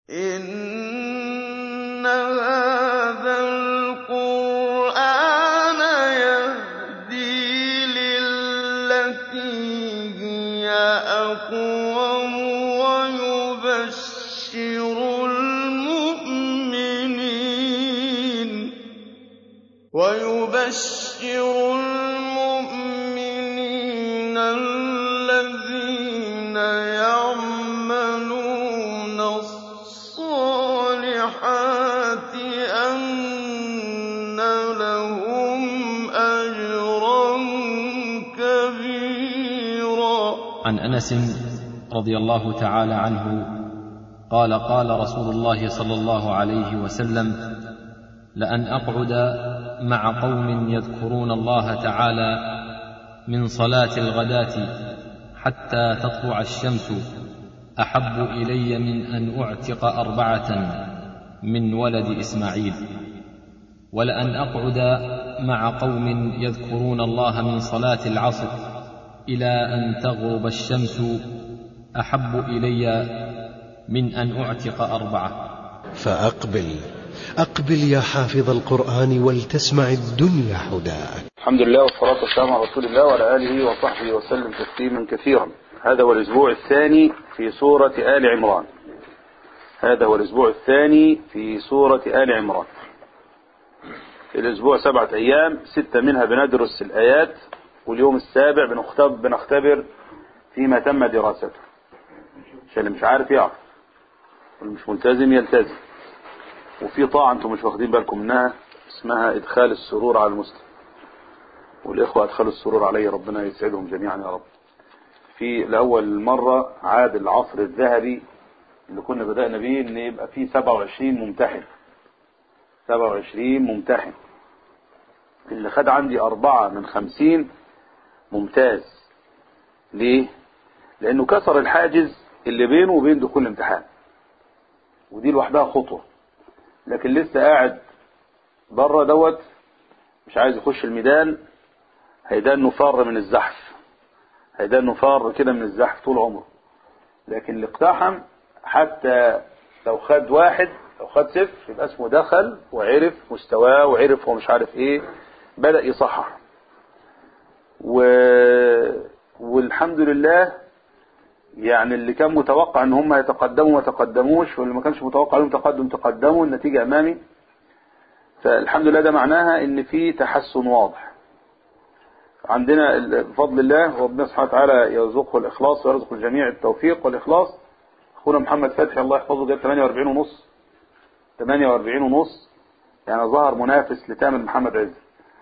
إِنَّ هَٰذَا الْقُرْآنَ يَهْدِي لِلَّتِي هِيَ أَقْوَمُ وَيُبَشِّرُ الْمُؤْمِنِينَ الَّذِينَ يَعْمَلُونَ الصَّالِحَاتِ أَنَّ لَهُمْ أَجْرًا كَبِيرًا عن انس رضي الله تعالى عنه قال قال رسول الله صلى الله عليه وسلم لان اقعد مع قوم يذكرون الله تعالى من صلاه الغداه حتى تطلع الشمس احب الي من ان اعتق اربعه من ولد اسماعيل ولان اقعد مع قوم يذكرون الله من صلاه العصر الى ان تغرب الشمس احب الي من ان اعتق اربعه فأقبل أقبل يا حافظ القرآن ولتسمع الدنيا حداك الحمد لله والصلاة والسلام على رسول الله وعلى آله وصحبه وسلم تسليما كثيرا هذا هو الأسبوع الثاني في سورة آل عمران هذا هو الأسبوع الثاني في سورة آل عمران الأسبوع سبعة أيام ستة منها بندرس الآيات واليوم السابع بنختبر, بنختبر فيما تم دراسته عشان اللي مش عارف يعرف واللي مش ملتزم يلتزم وفي طاعة انتم مش واخدين بالكم منها اسمها ادخال السرور على المسلم والاخوة ادخلوا السرور علي ربنا يسعدهم جميعا يا رب في لأول مرة عاد العصر الذهبي اللي كنا بدأنا بيه ان يبقى فيه 27 ممتحن 27 ممتحن اللي خد عندي أربعة من خمسين ممتاز ليه لأنه كسر الحاجز اللي بينه وبين دخول الامتحان ودي لوحدها خطوة لكن لسه قاعد بره دوت مش عايز يخش الميدان هيدان فار من الزحف هيدان فار كده من الزحف طول عمره لكن اللي اقتحم حتى لو خد واحد لو خد صفر يبقى اسمه دخل وعرف مستواه وعرف هو مش عارف ايه بدأ يصحح و... والحمد لله يعني اللي كان متوقع ان هم يتقدموا ما تقدموش واللي ما كانش متوقع لهم تقدم تقدموا النتيجة امامي فالحمد لله ده معناها ان في تحسن واضح عندنا بفضل الله ربنا سبحانه وتعالى يرزقه الاخلاص ويرزق الجميع التوفيق والاخلاص اخونا محمد فتحي الله يحفظه جاب 48 ونص 48 ونص يعني ظهر منافس لتامر محمد عز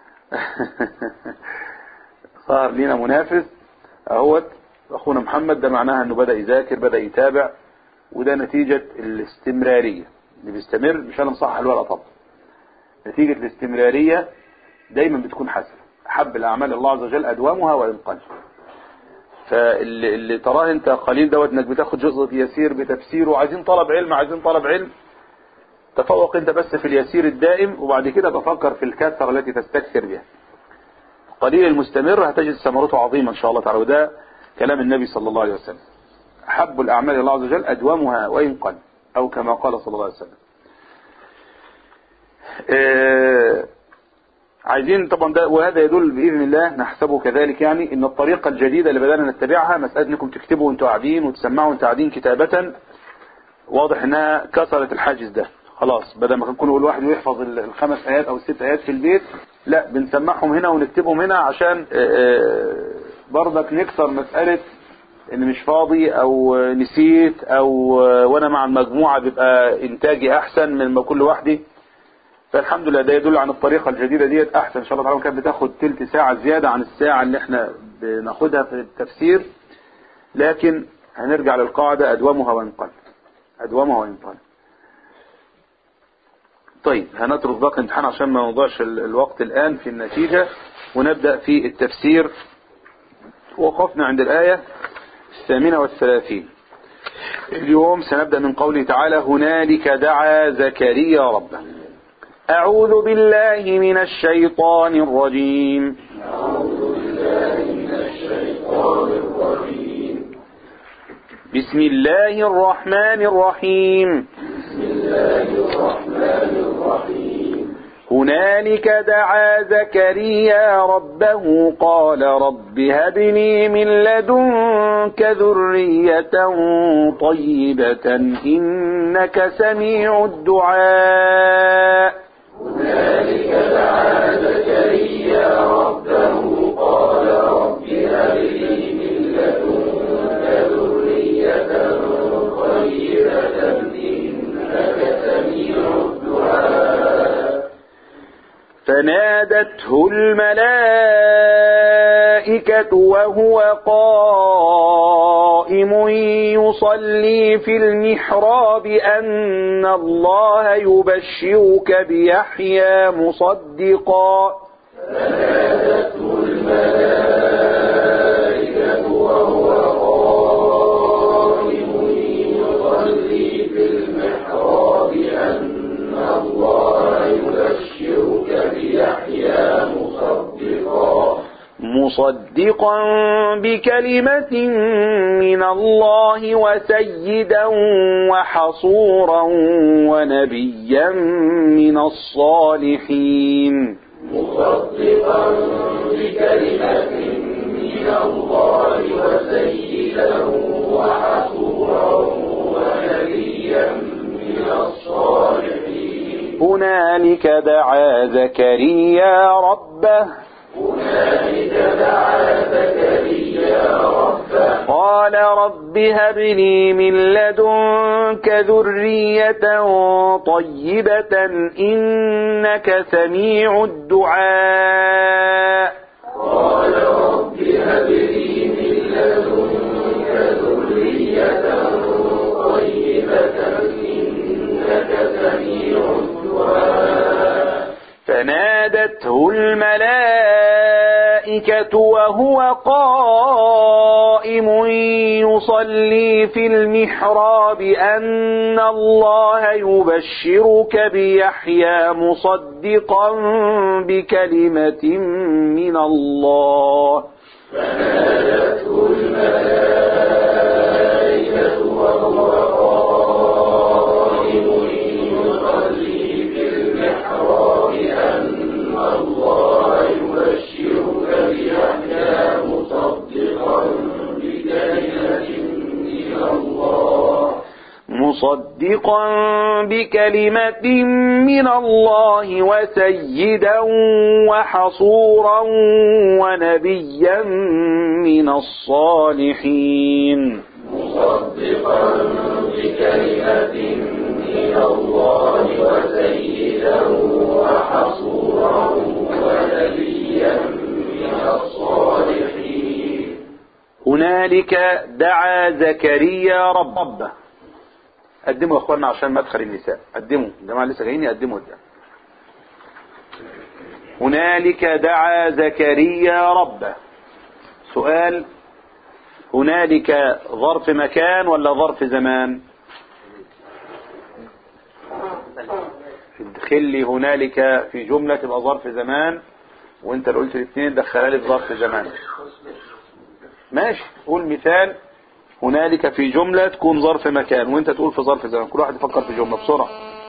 ظهر لينا منافس اهوت اخونا محمد ده معناها انه بدأ يذاكر بدأ يتابع وده نتيجة الاستمرارية اللي بيستمر مش انا مصحح الورقة طبعا نتيجة الاستمرارية دايما بتكون حسنة حب الاعمال الله عز وجل ادوامها وان قل فاللي اللي تراه انت قليل دوت انك بتاخد جزء يسير بتفسيره عايزين طلب علم عايزين طلب علم تفوق انت بس في اليسير الدائم وبعد كده تفكر في الكثرة التي تستكثر بها قليل المستمر هتجد ثمرته عظيمة ان شاء الله تعالى وده كلام النبي صلى الله عليه وسلم حب الأعمال الله عز وجل أدومها وإن قل أو كما قال صلى الله عليه وسلم آه عايزين طبعا ده وهذا يدل بإذن الله نحسبه كذلك يعني ان الطريقة الجديدة اللي بدأنا نتبعها مسألة انكم تكتبوا وانتوا قاعدين وتسمعوا وانتوا قاعدين كتابة واضح انها كسرت الحاجز ده خلاص بدل ما كان كل واحد يحفظ الخمس ايات او الست ايات في البيت لا بنسمعهم هنا ونكتبهم هنا عشان آه برضك نكسر مسألة ان مش فاضي او نسيت او وانا مع المجموعة بيبقى انتاجي احسن من ما كل وحدي فالحمد لله ده يدل عن الطريقة الجديدة ديت احسن ان شاء الله تعالى كانت بتاخد تلت ساعة زيادة عن الساعة اللي احنا بناخدها في التفسير لكن هنرجع للقاعدة ادومها وان قل ادومها وان قل طيب هنترك باقي الامتحان عشان ما نضيعش الوقت الان في النتيجة ونبدأ في التفسير وقفنا عند الآية الثامنة والثلاثين اليوم سنبدأ من قوله تعالى هنالك دعا زكريا ربه أعوذ بالله من الشيطان الرجيم أعوذ بالله من الشيطان الرجيم بسم الله الرحمن الرحيم بسم الله الرحمن الرحيم هنالك دعا زكريا ربه قال رب هب لي من لدنك ذرية طيبة إنك سميع الدعاء هنالك دعا زكريا ربه قال رب هب لي من لدنك ذرية طيبة إنك سميع الدعاء فنادته الملائكة وهو قائم يصلي في المحراب أن الله يبشرك بيحيى مصدقا فنادته الملائكة وهو قائم يصلي في المحراب أن الله يبشرك بيحيى مصدقا مصدقا بكلمة من الله وسيدا وحصورا ونبيا من الصالحين مصدقا بكلمة من الله وسيدا وحصورا ونبيا من الصالحين هنالك دعا زكريا ربه هنالك دعا زكريا ربه قال رب هب لي من لدنك ذرية طيبة إنك سميع الدعاء قال رب هب لي من لدنك ذرية طيبة إنك سميع الدعاء فنادته الملائكة وهو قائم يصلي في المحراب أن الله يبشرك بيحيى مصدقا بكلمة من الله فنادته الملائكة وهو قائم يصلي في المحراب أن الله يبشرك بيحيى مصدقا بكلمة من الله مصدقا بكلمة من الله وسيدا وحصورا ونبيا من الصالحين مصدقا بكلمة من الله وسيدا وحصورا ونبيا من الصالحين هنالك دعا زكريا ربه قدموا يا اخوانا عشان مدخل النساء قدموا الجماعه لسه جايين يقدموا قدام هنالك دعا زكريا ربه سؤال هنالك ظرف مكان ولا ظرف زمان ادخل لي هنالك في جملة تبقى ظرف زمان وانت اللي قلت الاثنين دخلها لي في ظرف زمان ماشي قول مثال هنالك في جملة تكون ظرف مكان وانت تقول في ظرف زمان كل واحد يفكر في جملة بسرعة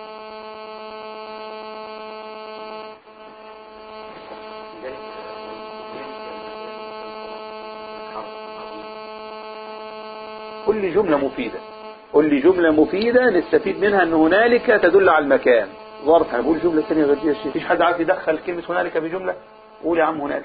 قل لي جملة مفيدة قل لي جملة مفيدة نستفيد منها ان هنالك تدل على المكان ظرف انا بقول جملة ثانية غير دي يا شيخ مفيش حد عارف يدخل كلمة هنالك في جملة قول يا عم هنالك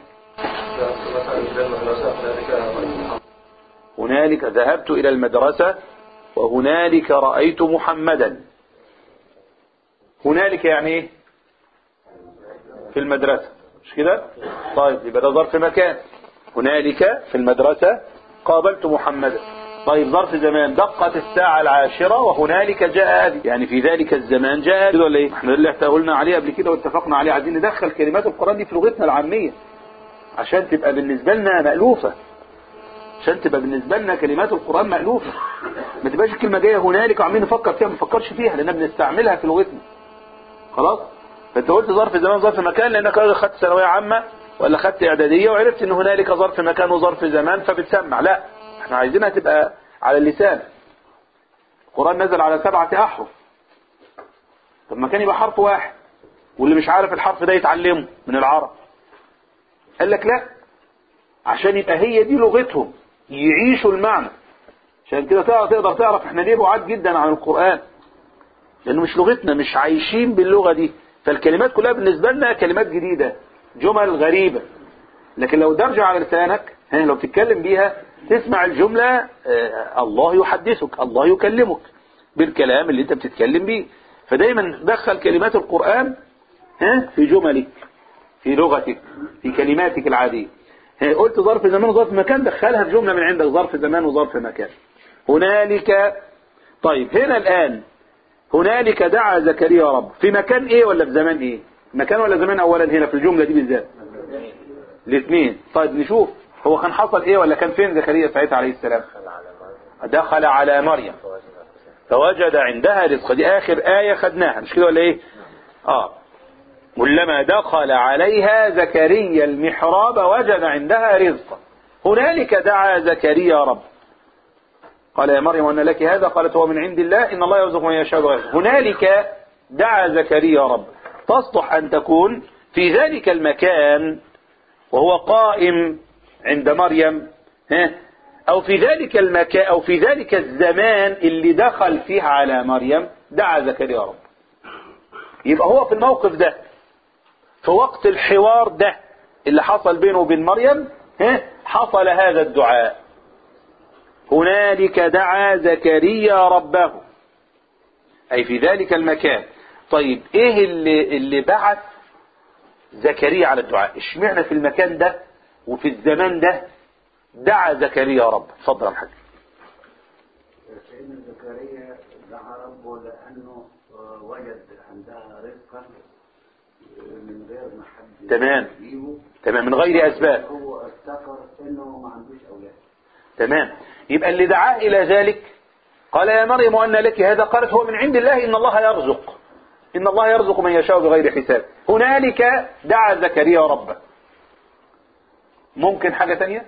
هنالك ذهبت إلى المدرسة وهنالك رأيت محمدا هنالك يعني ايه في المدرسة مش كده طيب يبقى ده ظرف مكان هنالك في المدرسة قابلت محمدا طيب ظرف زمان دقت الساعة العاشرة وهنالك جاء أبي يعني في ذلك الزمان جاء أبي ولا ايه احنا اللي احنا قلنا عليه قبل كده واتفقنا عليه عايزين ندخل كلمات القرآن دي في لغتنا العامية عشان تبقى بالنسبة لنا مألوفة عشان تبقى بالنسبة لنا كلمات القرآن مألوفة ما تبقاش الكلمة جاية هنالك وعمالين نفكر فيها ما نفكرش فيها لأننا بنستعملها في لغتنا خلاص فانت قلت ظرف زمان ظرف مكان لأنك راجل خدت ثانوية عامة ولا خدت إعدادية وعرفت إن هنالك ظرف مكان وظرف زمان فبتسمع لا احنا عايزينها تبقى على اللسان القرآن نزل على سبعة أحرف طب ما كان يبقى حرف واحد واللي مش عارف الحرف ده يتعلمه من العرب قال لك لا عشان يبقى هي دي لغتهم يعيشوا المعنى عشان كده تقدر تقدر تعرف احنا ليه بعاد جدا عن القرآن لانه مش لغتنا مش عايشين باللغة دي فالكلمات كلها بالنسبة لنا كلمات جديدة جمل غريبة لكن لو درج على لسانك ها لو تتكلم بيها تسمع الجملة آه الله يحدثك الله يكلمك بالكلام اللي انت بتتكلم بيه فدايما دخل كلمات القرآن ها في جملك في لغتك في كلماتك العادية ها قلت ظرف زمان وظرف مكان دخلها في جملة من عندك ظرف زمان وظرف مكان هنالك طيب هنا الآن هنالك دعا زكريا رب في مكان ايه ولا في زمان ايه مكان ولا زمان اولا هنا في الجملة دي بالذات الاثنين طيب نشوف هو كان حصل ايه ولا كان فين زكريا ساعتها عليه السلام دخل على مريم فوجد عندها رزق دي اخر آية خدناها مش كده ولا ايه اه كلما دخل عليها زكريا المحراب وجد عندها رزقا هنالك دعا زكريا رب قال يا مريم أن لك هذا قالت هو من عند الله إن الله يرزق من يشاء بغير هنالك دعا زكريا رب تصلح أن تكون في ذلك المكان وهو قائم عند مريم ها أو في ذلك المكان أو في ذلك الزمان اللي دخل فيه على مريم دعا زكريا رب يبقى هو في الموقف ده في وقت الحوار ده اللي حصل بينه وبين مريم ها حصل هذا الدعاء هنالك دعا زكريا ربه أي في ذلك المكان طيب إيه اللي, اللي بعث زكريا على الدعاء اشمعنى في المكان ده وفي الزمان ده دعا زكريا رب اتفضل يا الحاج سيدنا زكريا دعا ربه لأنه وجد عندها رزقا من غير ما حد تمام. يجيبه تمام من غير أسباب هو افتكر انه ما عندوش اولاد تمام يبقى اللي دعاه إلى ذلك قال يا مريم أن لك هذا قالت هو من عند الله إن الله يرزق إن الله يرزق من يشاء بغير حساب هنالك دعا زكريا ربه ممكن حاجة تانية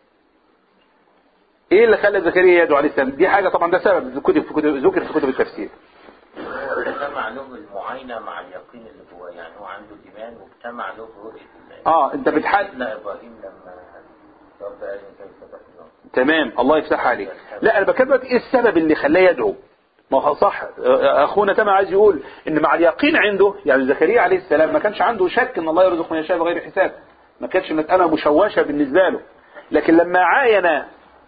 ايه اللي خلى زكريا يدعو عليه السلام دي حاجة طبعا ده سبب كتب في كتب ذكر في كتب التفسير هو اجتمع له المعاينة مع اليقين اللي جواه يعني هو عنده إيمان واجتمع له رؤية الله اه انت بتحل سيدنا إبراهيم لما رب قال إن كيف فتح النار تمام الله يفتح عليك لا انا بكلمك ايه السبب اللي خلاه يدعو ما هو صح اخونا تمام عايز يقول ان مع اليقين عنده يعني زكريا عليه السلام ما كانش عنده شك ان الله يرزق من يشاء بغير حساب ما كانتش مسألة مشوشة بالنسبة له لكن لما عاين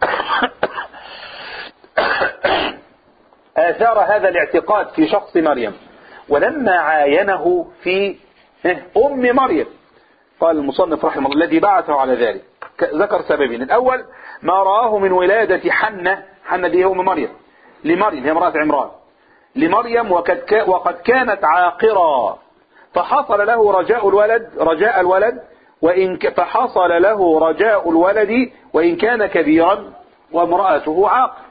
آثار هذا الاعتقاد في شخص مريم ولما عاينه في أم مريم قال المصنف رحمه الله الذي بعثه على ذلك ذكر سببين الأول ما رآه من ولادة حنة حنة دي هي أم مريم لمريم هي امرأة عمران لمريم وقد, كا وقد كانت عاقرا فحصل له رجاء الولد رجاء الولد وإن ك... فحصل له رجاء الولد وإن كان كبيرا وامرأته عاقر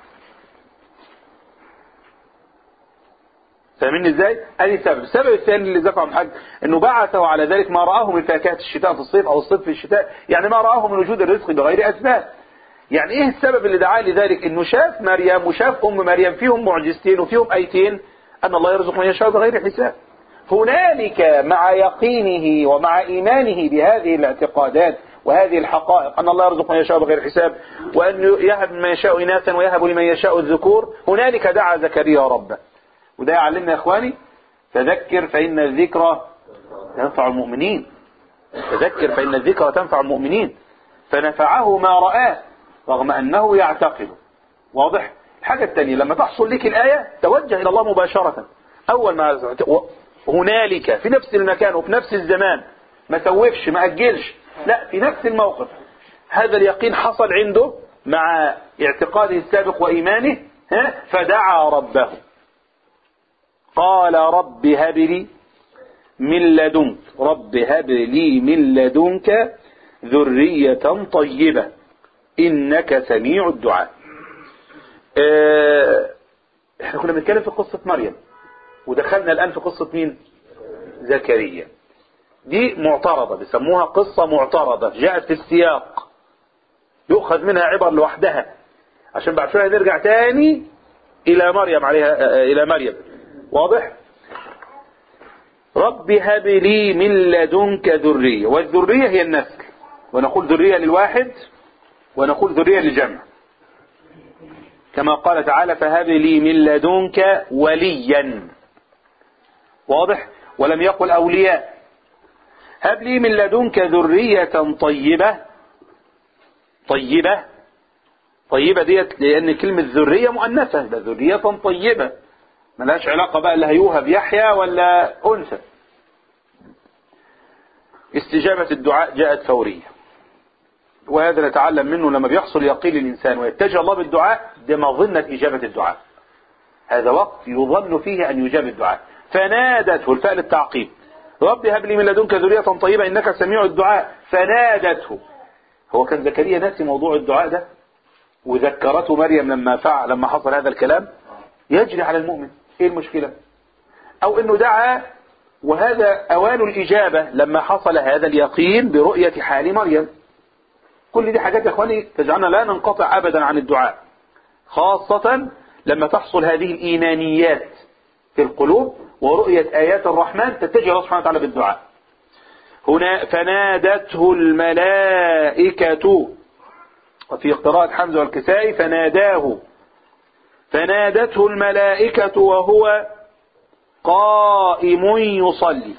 فاهمين ازاي؟ ادي سبب، السبب الثاني اللي ذكره الحاج انه بعثه على ذلك ما رآه من فاكهة الشتاء في الصيف او الصيف في الشتاء، يعني ما رآه من وجود الرزق بغير اسباب. يعني ايه السبب اللي دعاه لذلك؟ انه شاف مريم وشاف ام مريم فيهم معجزتين وفيهم ايتين ان الله يرزق من يشاء بغير حساب. هنالك مع يقينه ومع ايمانه بهذه الاعتقادات وهذه الحقائق ان الله يرزق من يشاء بغير حساب وان يهب من يشاء اناثا ويهب لمن يشاء الذكور، هنالك دعا زكريا ربه. وده يعلمنا يا اخواني تذكر فإن الذكرى تنفع المؤمنين تذكر فإن الذكرى تنفع المؤمنين فنفعه ما رآه رغم أنه يعتقد واضح الحاجة الثانية لما تحصل لك الآية توجه إلى الله مباشرة أول ما هنالك في نفس المكان وفي نفس الزمان ما سوفش ما أجلش لا في نفس الموقف هذا اليقين حصل عنده مع اعتقاده السابق وإيمانه ها فدعا ربه قال رب هب لي من لدنك رب هب لي من لدنك ذرية طيبة إنك سميع الدعاء اه احنا كنا بنتكلم في قصة مريم ودخلنا الآن في قصة مين زكريا دي معترضة بيسموها قصة معترضة جاءت في السياق يؤخذ منها عبر لوحدها عشان بعد شوية نرجع تاني إلى مريم عليها اه إلى مريم واضح رب هب لي من لدنك ذرية والذرية هي النسل ونقول ذرية للواحد ونقول ذرية للجمع كما قال تعالى فهب لي من لدنك وليا واضح ولم يقل أولياء هب لي من لدنك ذرية طيبة طيبة طيبة ديت لأن كلمة ذرية مؤنثة ده ذرية طيبة ملهاش علاقة بقى اللي هيوهب يحيى ولا أنثى استجابة الدعاء جاءت فورية وهذا نتعلم منه لما بيحصل يقين الإنسان ويتجه الله بالدعاء ده مظنة إجابة الدعاء هذا وقت يظن فيه أن يجاب الدعاء فنادته الفعل التعقيب رب هب لي من لدنك ذرية طيبة إنك سميع الدعاء فنادته هو كان زكريا ناسي موضوع الدعاء ده وذكرته مريم لما فعل لما حصل هذا الكلام يجري على المؤمن ايه المشكلة او انه دعا وهذا اوان الاجابة لما حصل هذا اليقين برؤية حال مريم كل دي حاجات يا اخواني تجعلنا لا ننقطع ابدا عن الدعاء خاصة لما تحصل هذه الايمانيات في القلوب ورؤية ايات الرحمن تتجه الله سبحانه وتعالى بالدعاء هنا فنادته الملائكة وفي قراءة حمزة والكسائي فناداه فنادته الملائكة وهو قائم يصلي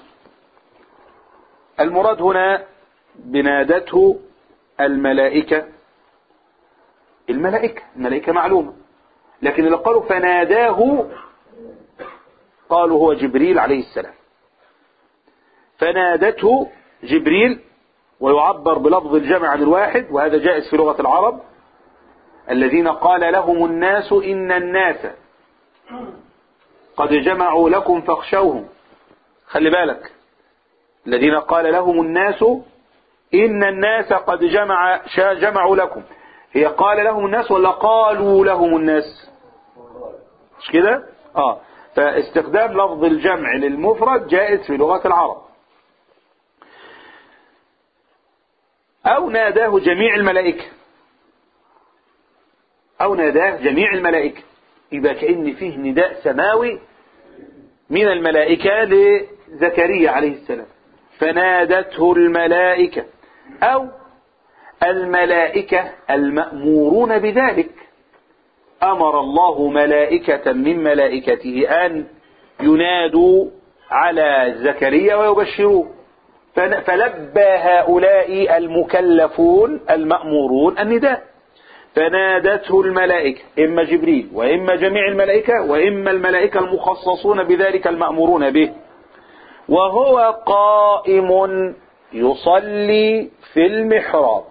المراد هنا بنادته الملائكة الملائكة الملائكة معلومة لكن اللي قالوا فناداه قالوا هو جبريل عليه السلام فنادته جبريل ويعبر بلفظ الجمع عن الواحد وهذا جائز في لغة العرب الذين قال لهم الناس إن الناس قد جمعوا لكم فاخشوهم خلي بالك الذين قال لهم الناس إن الناس قد جمع جمعوا لكم هي قال لهم الناس ولا قالوا لهم الناس مش كده اه فاستخدام لفظ الجمع للمفرد جائز في لغة العرب أو ناداه جميع الملائكة أو ناداه جميع الملائكة يبقى كأن فيه نداء سماوي من الملائكة لزكريا عليه السلام فنادته الملائكة أو الملائكة المأمورون بذلك أمر الله ملائكة من ملائكته أن ينادوا على زكريا ويبشروه فلبى هؤلاء المكلفون المأمورون النداء فنادته الملائكة إما جبريل وإما جميع الملائكة وإما الملائكة المخصصون بذلك المأمورون به وهو قائم يصلي في المحراب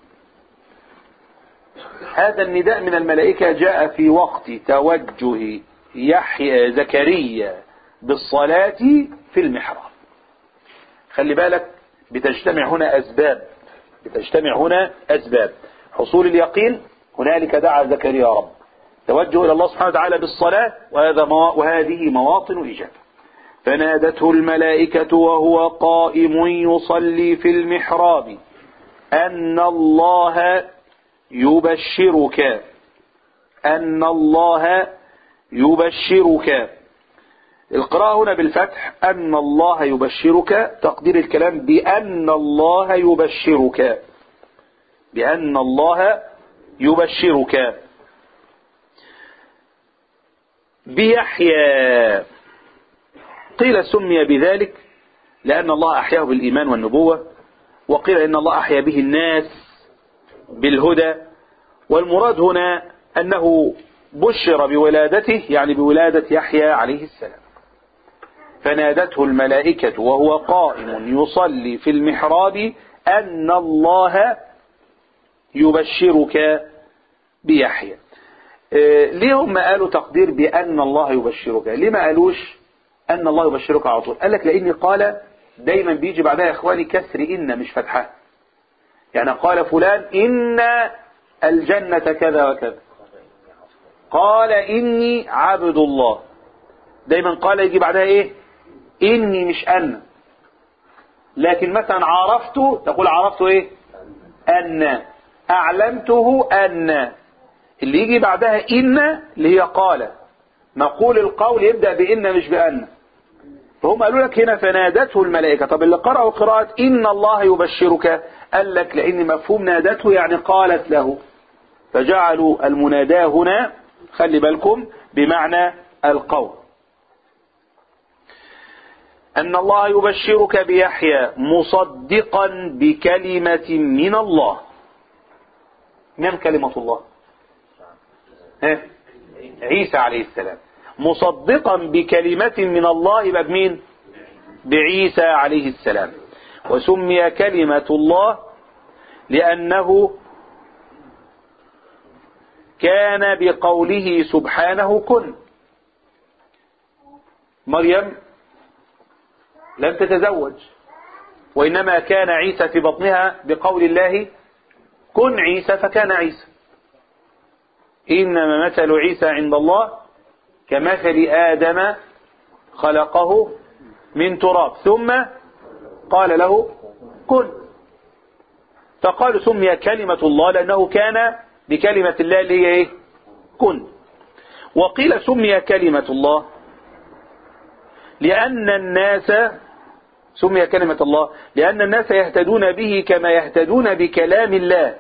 هذا النداء من الملائكة جاء في وقت توجه يحيى زكريا بالصلاة في المحراب خلي بالك بتجتمع هنا أسباب بتجتمع هنا أسباب حصول اليقين هنالك دعا زكريا رب توجه إلى الله سبحانه وتعالى بالصلاة وهذا موا... وهذه مواطن إجابة فنادته الملائكة وهو قائم يصلي في المحراب أن الله يبشرك أن الله يبشرك القراءة هنا بالفتح أن الله يبشرك تقدير الكلام بأن الله يبشرك بأن الله يبشرك بيحيى قيل سمي بذلك لأن الله أحياه بالإيمان والنبوة وقيل إن الله أحيا به الناس بالهدى والمراد هنا أنه بشر بولادته يعني بولادة يحيى عليه السلام فنادته الملائكة وهو قائم يصلي في المحراب أن الله يبشرك بيحيى إيه ليه هم قالوا تقدير بأن الله يبشرك ليه ما قالوش أن الله يبشرك على طول قال لك لأني قال دايما بيجي بعدها يا إخواني كسر إن مش فتحة يعني قال فلان إن الجنة كذا وكذا قال إني عبد الله دايما قال يجي بعدها إيه إني مش أنا لكن مثلا عرفته تقول عرفته إيه أن أعلمته أن اللي يجي بعدها إن اللي هي قال نقول القول يبدأ بإن مش بأن فهم قالوا لك هنا فنادته الملائكة طب اللي قرأوا قراءة إن الله يبشرك قال لك لأن مفهوم نادته يعني قالت له فجعلوا المناداة هنا خلي بالكم بمعنى القول أن الله يبشرك بيحيى مصدقا بكلمة من الله من كلمة الله ها؟ عيسى عليه السلام مصدقا بكلمة من الله يبقى بمين بعيسى عليه السلام وسمي كلمة الله لأنه كان بقوله سبحانه كن مريم لم تتزوج وإنما كان عيسى في بطنها بقول الله كن عيسى فكان عيسى إنما مثل عيسى عند الله كمثل آدم خلقه من تراب ثم قال له كن فقالوا سمي كلمة الله لأنه كان بكلمة الله اللي هي إيه كن وقيل سمي كلمة الله لأن الناس سمي كلمة الله لأن الناس يهتدون به كما يهتدون بكلام الله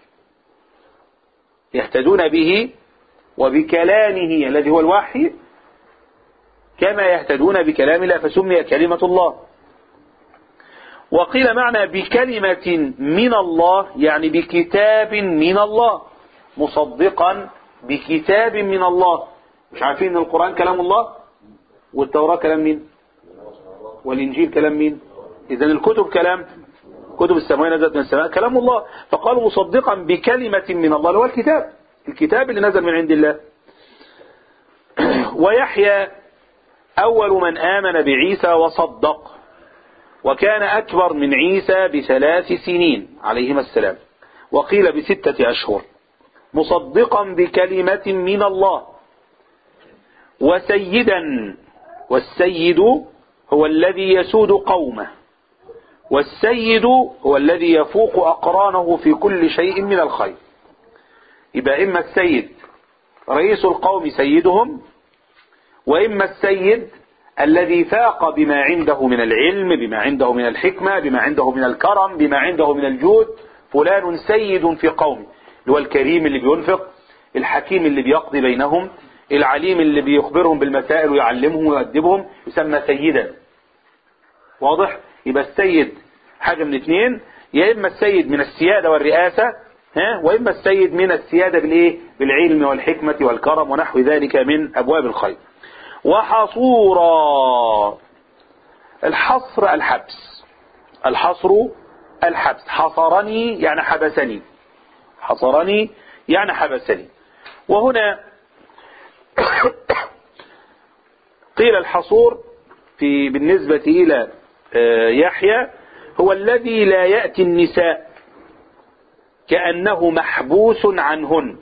يهتدون به وبكلامه الذي هو الوحي كما يهتدون بكلام الله فسمي كلمة الله وقيل معنى بكلمة من الله يعني بكتاب من الله مصدقا بكتاب من الله مش عارفين ان القرآن كلام الله والتوراة كلام مين والإنجيل كلام مين إذا الكتب كلام كتب السماوية نزلت من السماء كلام الله فقالوا مصدقا بكلمة من الله اللي هو الكتاب الكتاب اللي نزل من عند الله ويحيى أول من آمن بعيسى وصدق وكان أكبر من عيسى بثلاث سنين عليهما السلام وقيل بستة أشهر مصدقا بكلمة من الله وسيدا والسيد هو الذي يسود قومه والسيد هو الذي يفوق أقرانه في كل شيء من الخير يبقى إما السيد رئيس القوم سيدهم وإما السيد الذي فاق بما عنده من العلم بما عنده من الحكمة بما عنده من الكرم بما عنده من الجود فلان سيد في قومه اللي هو الكريم اللي بينفق الحكيم اللي بيقضي بينهم العليم اللي بيخبرهم بالمسائل ويعلمهم ويؤدبهم يسمى سيدا واضح يبقى السيد حاجة من اثنين يا إما السيد من السيادة والرئاسة ها وإما السيد من السيادة بالإيه بالعلم والحكمة والكرم ونحو ذلك من أبواب الخير وحصورا الحصر الحبس الحصر الحبس حصرني يعني حبسني حصرني يعني حبسني وهنا قيل الحصور في بالنسبة إلى يحيى هو الذي لا يأتي النساء كأنه محبوس عنهن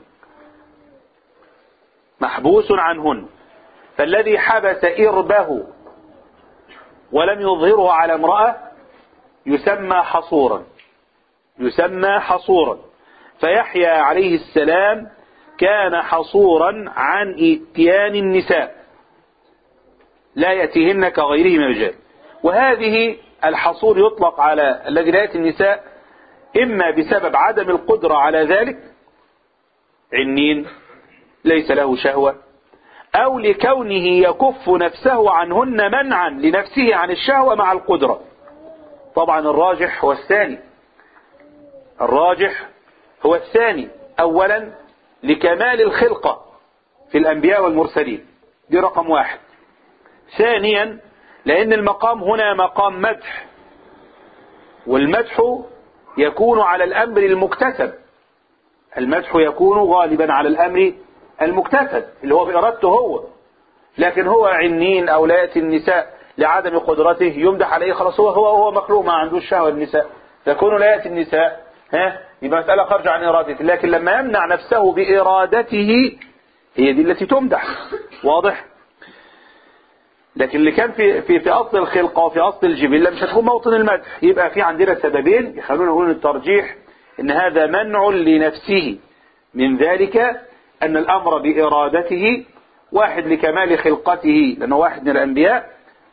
محبوس عنهن فالذي حبس إربه ولم يظهره على امرأة يسمى حصورا يسمى حصورا فيحيى عليه السلام كان حصورا عن اتيان النساء لا يأتيهن كغيره من الرجال وهذه الحصور يطلق على الذي لا يأتي النساء إما بسبب عدم القدرة على ذلك عنين ليس له شهوة أو لكونه يكف نفسه عنهن منعا لنفسه عن الشهوة مع القدرة طبعا الراجح هو الثاني الراجح هو الثاني أولا لكمال الخلقة في الأنبياء والمرسلين دي رقم واحد ثانيا لأن المقام هنا مقام مدح والمدح يكون على الأمر المكتسب المدح يكون غالبا على الأمر المكتسب اللي هو بإرادته هو لكن هو عنين أو لا يأتي النساء لعدم قدرته يمدح عليه خلاص هو هو هو مخلوق ما عندوش شهوة النساء فكونه لا يأتي النساء ها يبقى مسألة خارجة عن إرادته لكن لما يمنع نفسه بإرادته هي دي التي تمدح واضح لكن اللي كان في في في اصل الخلقه وفي اصل الجبله مش هتكون موطن المدح يبقى في عندنا سببين يخلونا نقول الترجيح ان هذا منع لنفسه من ذلك ان الامر بارادته واحد لكمال خلقته لانه واحد من الانبياء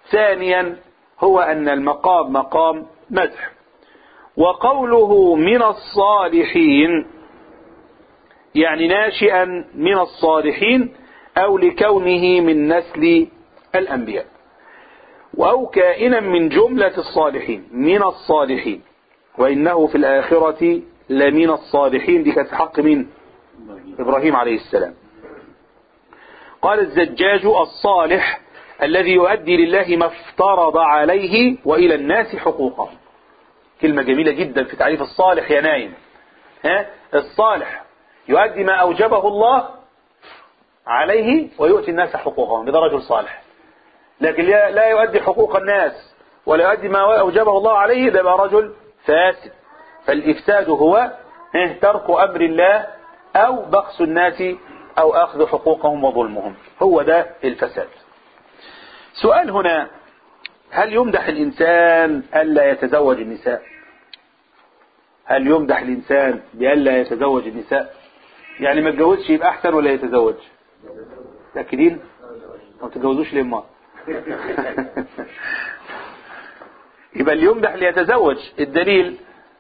ثانيا هو أن المقام مقام مدح وقوله من الصالحين يعني ناشئا من الصالحين أو لكونه من نسل الأنبياء أو كائنا من جملة الصالحين من الصالحين وإنه في الآخرة لمن الصالحين دي كانت في حق مين إبراهيم عليه السلام قال الزجاج الصالح الذي يؤدي لله ما افترض عليه وإلى الناس حقوقه كلمة جميلة جدا في تعريف الصالح يا نايم ها الصالح يؤدي ما أوجبه الله عليه ويؤتي الناس حقوقهم ده رجل صالح لكن لا يؤدي حقوق الناس ولا يؤدي ما أوجبه الله عليه ده بقى رجل فاسد فالإفساد هو ترك أمر الله أو بخس الناس أو أخذ حقوقهم وظلمهم هو ده الفساد سؤال هنا هل يمدح الإنسان ألا يتزوج النساء هل يمدح الإنسان بألا يتزوج النساء يعني ما يتجوزش يبقى أحسن ولا يتزوج تأكدين ما تتجوزوش ليه ما يبقى اللي يمدح ليتزوج الدليل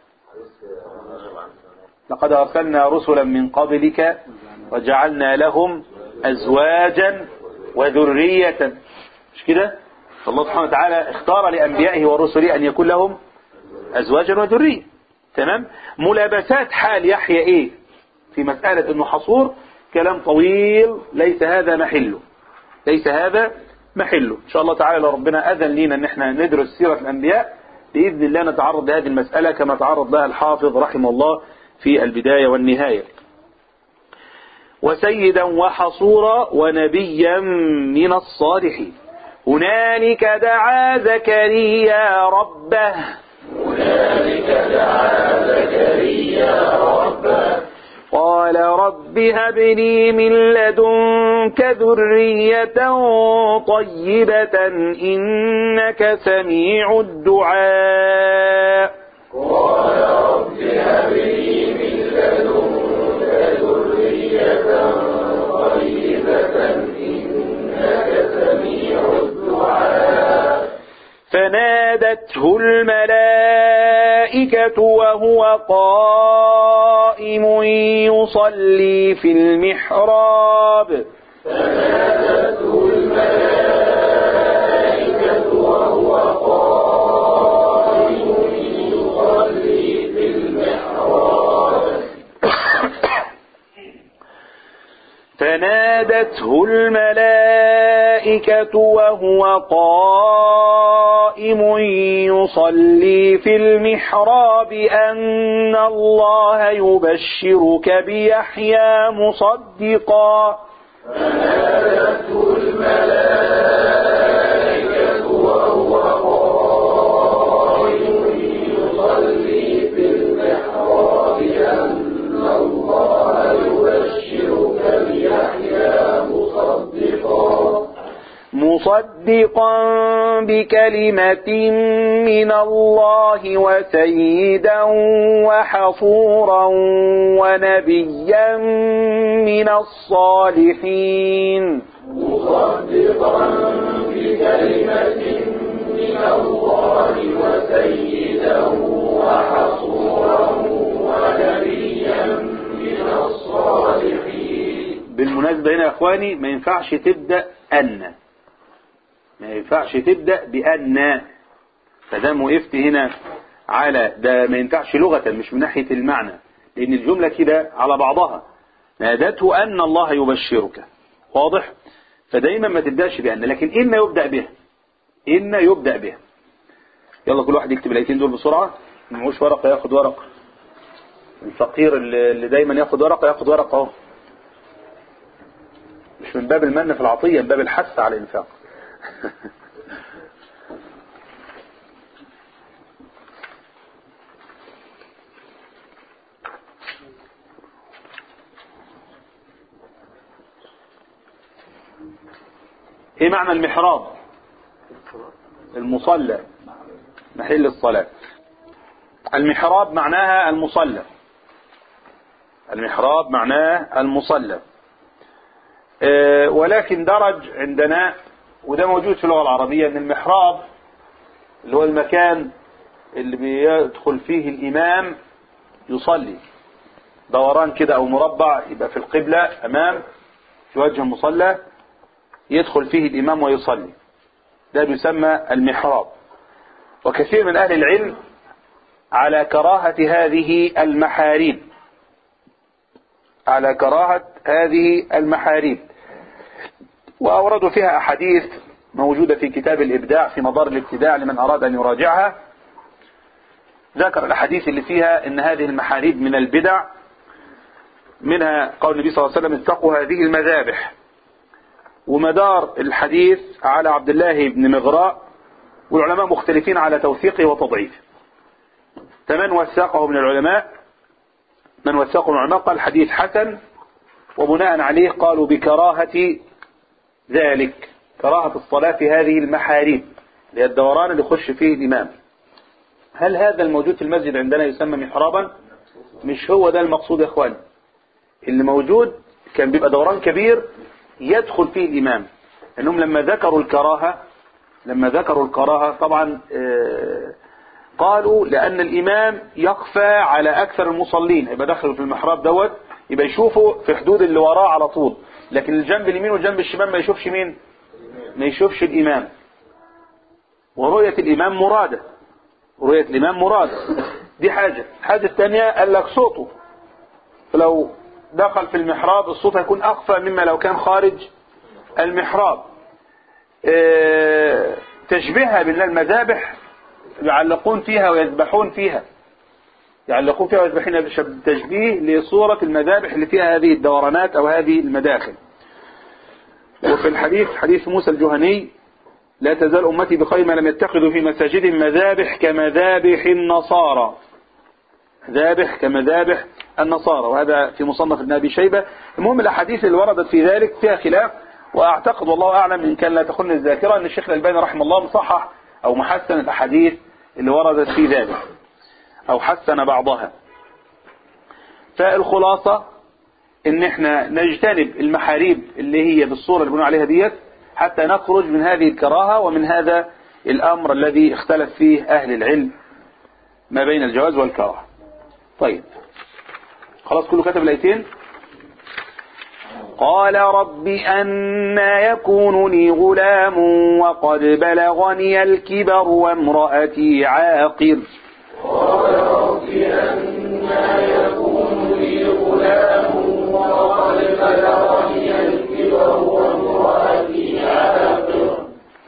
لقد أرسلنا رسلا من قبلك وجعلنا لهم أزواجا وذرية مش كده فالله سبحانه وتعالى اختار لأنبيائه ورسله أن يكون لهم أزواجا وذرية تمام ملابسات حال يحيى إيه في مسألة أنه حصور كلام طويل ليس هذا محله ليس هذا محله إن شاء الله تعالى لو ربنا أذن لنا أن احنا ندرس سيرة الأنبياء بإذن الله نتعرض لهذه المسألة كما تعرض لها الحافظ رحمه الله في البداية والنهاية وسيدا وحصورا ونبيا من الصالحين هنالك دعا زكريا ربه هنالك دعا زكريا ربه قال رب هب لي من لدنك ذرية طيبة إنك سميع الدعاء قال رب هب لي من لدنك ذرية طيبة إنك سميع الدعاء فنادته الملائكة وهو قائم يصلي في المحراب فنادته الملائكة وهو قائم يصلي في المحراب فنادته الملائكة وهو قائم يصلي في المحراب أن الله يبشرك بيحيى مصدقا فنادته الملائكة وهو قائم يصلي في المحراب أن الله يبشرك بيحيى مصدقا مصدقا بكلمة من الله وسيدا وحصورا ونبيا من الصالحين مصدقا بكلمة من الله وسيدا وحصورا ونبيا من الصالحين بالمناسبة هنا يا اخواني ما ينفعش تبدأ أن ما ينفعش تبدأ بأن فدام وقفت هنا على ده ما ينفعش لغة مش من ناحية المعنى لأن الجملة كده على بعضها نادته أن الله يبشرك واضح فدايما ما تبدأش بأن لكن إن يبدأ به إن يبدأ به يلا كل واحد يكتب الايتين دول بسرعة معوش ورقة ياخد ورقة الفقير اللي اللي دايما ياخد ورقة ياخد ورقة اهو مش من باب المن في العطية من باب الحث على الإنفاق ايه معنى المحراب المصلى محل الصلاة المحراب معناها المصلى المحراب معناه المصلى آه، ولكن درج عندنا وده موجود في اللغة العربية ان المحراب اللي هو المكان اللي بيدخل فيه الامام يصلي دوران كده او مربع يبقى في القبلة امام في وجه المصلى يدخل فيه الامام ويصلي ده بيسمى المحراب وكثير من اهل العلم على كراهة هذه المحاريب على كراهة هذه المحاريب وأوردوا فيها أحاديث موجودة في كتاب الإبداع في مدار الابتداع لمن أراد أن يراجعها ذكر الأحاديث اللي فيها أن هذه المحاريب من البدع منها قول النبي صلى الله عليه وسلم اتقوا هذه المذابح ومدار الحديث على عبد الله بن مغراء والعلماء مختلفين على توثيقه وتضعيفه فمن وثقه من العلماء من وثقه من العلماء قال حديث حسن وبناء عليه قالوا بكراهة ذلك كراهة الصلاة في هذه المحاريب اللي هي الدوران اللي يخش فيه الإمام هل هذا الموجود في المسجد عندنا يسمى محرابا مش هو ده المقصود يا اخواني اللي موجود كان بيبقى دوران كبير يدخل فيه الإمام انهم لما ذكروا الكراهة لما ذكروا الكراهة طبعا آه قالوا لأن الإمام يخفى على أكثر المصلين يبقى دخلوا في المحراب دوت يبقى يشوفوا في حدود اللي وراه على طول لكن الجنب اليمين والجنب الشمال ما يشوفش مين ما يشوفش الإمام ورؤية الإمام مرادة رؤية الإمام مرادة دي حاجة الحاجة الثانية قال لك صوته فلو دخل في المحراب الصوت هيكون أخفى مما لو كان خارج المحراب اه تشبيهها بين المذابح يعلقون فيها ويذبحون فيها يعلقون فيها ويذبحون تشبيه لصورة المذابح اللي فيها هذه الدورانات أو هذه المداخل وفي الحديث حديث موسى الجهني لا تزال أمتي بخير ما لم يتخذوا في مساجدهم مذابح كمذابح النصارى ذابح كمذابح النصارى وهذا في مصنف ابن أبي شيبة المهم الأحاديث اللي وردت في ذلك فيها خلاف وأعتقد والله أعلم إن كان لا تخن الذاكرة أن الشيخ الألباني رحمه الله مصحح أو محسن الأحاديث اللي وردت في ذلك أو حسن بعضها فالخلاصة ان احنا نجتنب المحاريب اللي هي بالصورة اللي بنقول عليها ديت حتى نخرج من هذه الكراهة ومن هذا الأمر الذي اختلف فيه أهل العلم ما بين الجواز والكراهة طيب خلاص كله كتب الآيتين قال رب أنا يكون لي غلام وقد بلغني الكبر وامرأتي عاقر قال رب أنا يكون لي غلام وقد بلغني الكبر وامرأتي عاقر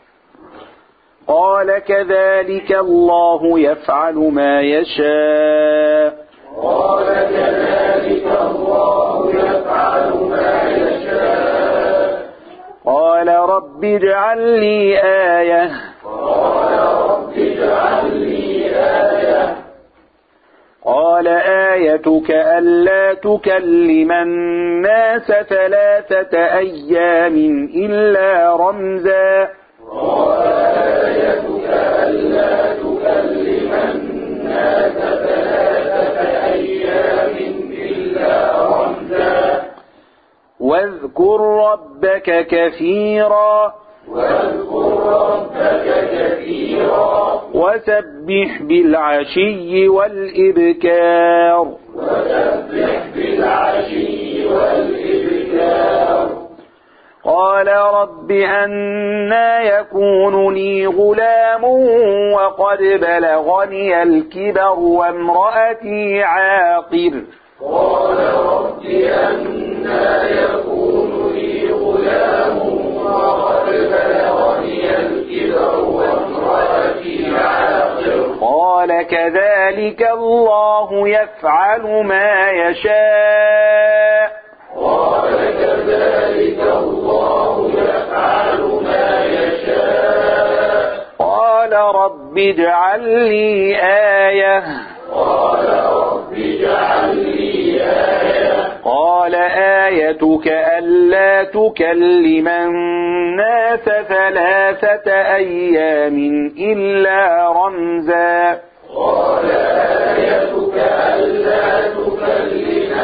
قال كذلك الله يفعل ما يشاء قال كذلك الله يفعل ما يشاء قال رب اجعل لي آية قال رب اجعل لي آية قال آيتك ألا تكلم الناس ثلاثة أيام إلا رمزا قال آيتك ألا تكلم الناس ثلاثة أيام إلا رمزا واذكر ربك كثيرا واذكر ربك كثيرا وسبح بالعشي والإبكار وسبح بالعشي والإبكار قال رب أنا يكون لي غلام وقد بلغني الكبر وامرأتي عاقر قال رب أنا يكون لي غلام وقد بلغني الكبر وامرأتي عاقر قال كذلك الله يفعل ما يشاء قال كذلك الله يفعل ما يشاء قال رب اجعل لي آية قال رب اجعل لي آية قال آيتك ألا تكلم الناس ثلاثة أيام إلا رمزا قال آيتك ألا تكلم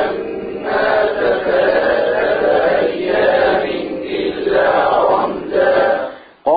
الناس ثلاثة أيام إلا رمزا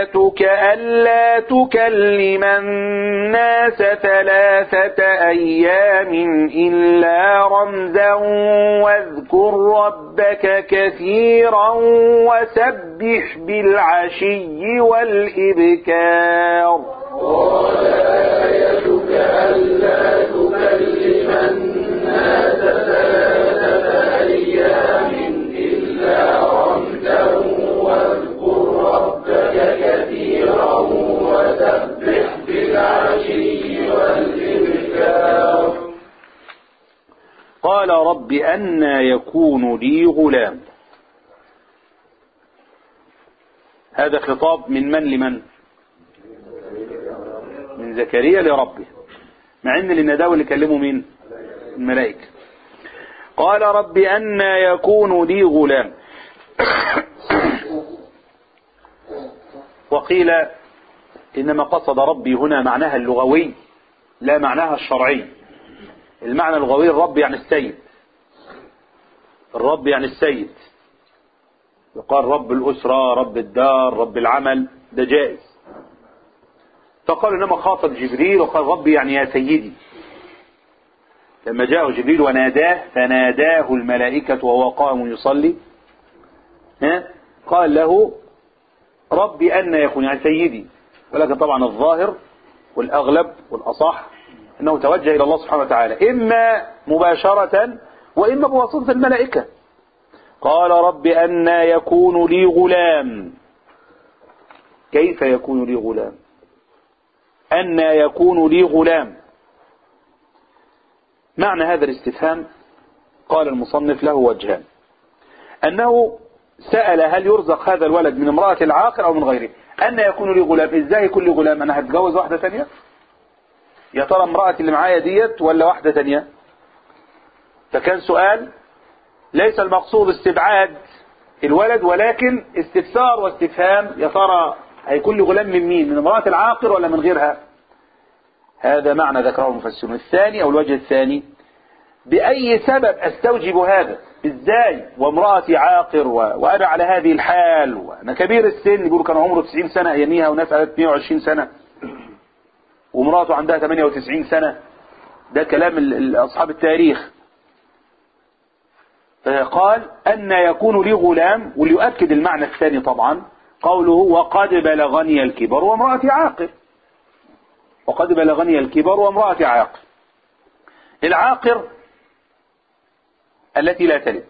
آياتك ألا تكلم الناس ثلاثة أيام إلا رمزا واذكر ربك كثيرا وسبح بالعشي والإبكار قال آيتك ألا تكلم الناس ثلاثة أيام إلا رمزا واذكر ربك كثيرا وسبح بالعشي والإبكار قال رب أنا يكون لي غلام هذا خطاب من من لمن من زكريا لربه مع ان النداوي اللي كلمه مين الملائكة قال رب أنا يكون لي غلام وقيل إنما قصد ربي هنا معناها اللغوي لا معناها الشرعي المعنى اللغوي الرب يعني السيد الرب يعني السيد يقال رب الأسرة رب الدار رب العمل ده جائز فقال إنما خاطب جبريل وقال ربي يعني يا سيدي لما جاءه جبريل وناداه فناداه الملائكة وهو قائم يصلي ها قال له ربي أن يكون يعني سيدي ولكن طبعا الظاهر والأغلب والأصح أنه توجه إلى الله سبحانه وتعالى إما مباشرة وإما بواسطة الملائكة قال رب أن يكون لي غلام كيف يكون لي غلام أن يكون لي غلام معنى هذا الاستفهام قال المصنف له وجهان أنه سأل هل يرزق هذا الولد من امرأة العاقر أو من غيره أن يكون لي غلام إزاي يكون لي غلام أنا هتجوز واحدة ثانية يا ترى امرأة اللي معايا ديت ولا واحدة ثانية فكان سؤال ليس المقصود استبعاد الولد ولكن استفسار واستفهام يا ترى هيكون لي غلام من مين من امرأة العاقر ولا من غيرها هذا معنى ذكره المفسرون الثاني أو الوجه الثاني بأي سبب أستوجب هذا ازاي وامرأتي عاقر و... وأنا على هذه الحال وأنا كبير السن يقولوا كان عمره 90 سنة أياميها وناس قالت 120 سنة وامرأته عندها 98 سنة ده كلام ال- ال- أصحاب التاريخ قال أن يكون لي غلام وليؤكد المعنى الثاني طبعا قوله وقد بلغني الكبر وامرأتي عاقر وقد بلغني الكبر وامرأتي عاقر العاقر التي لا تلد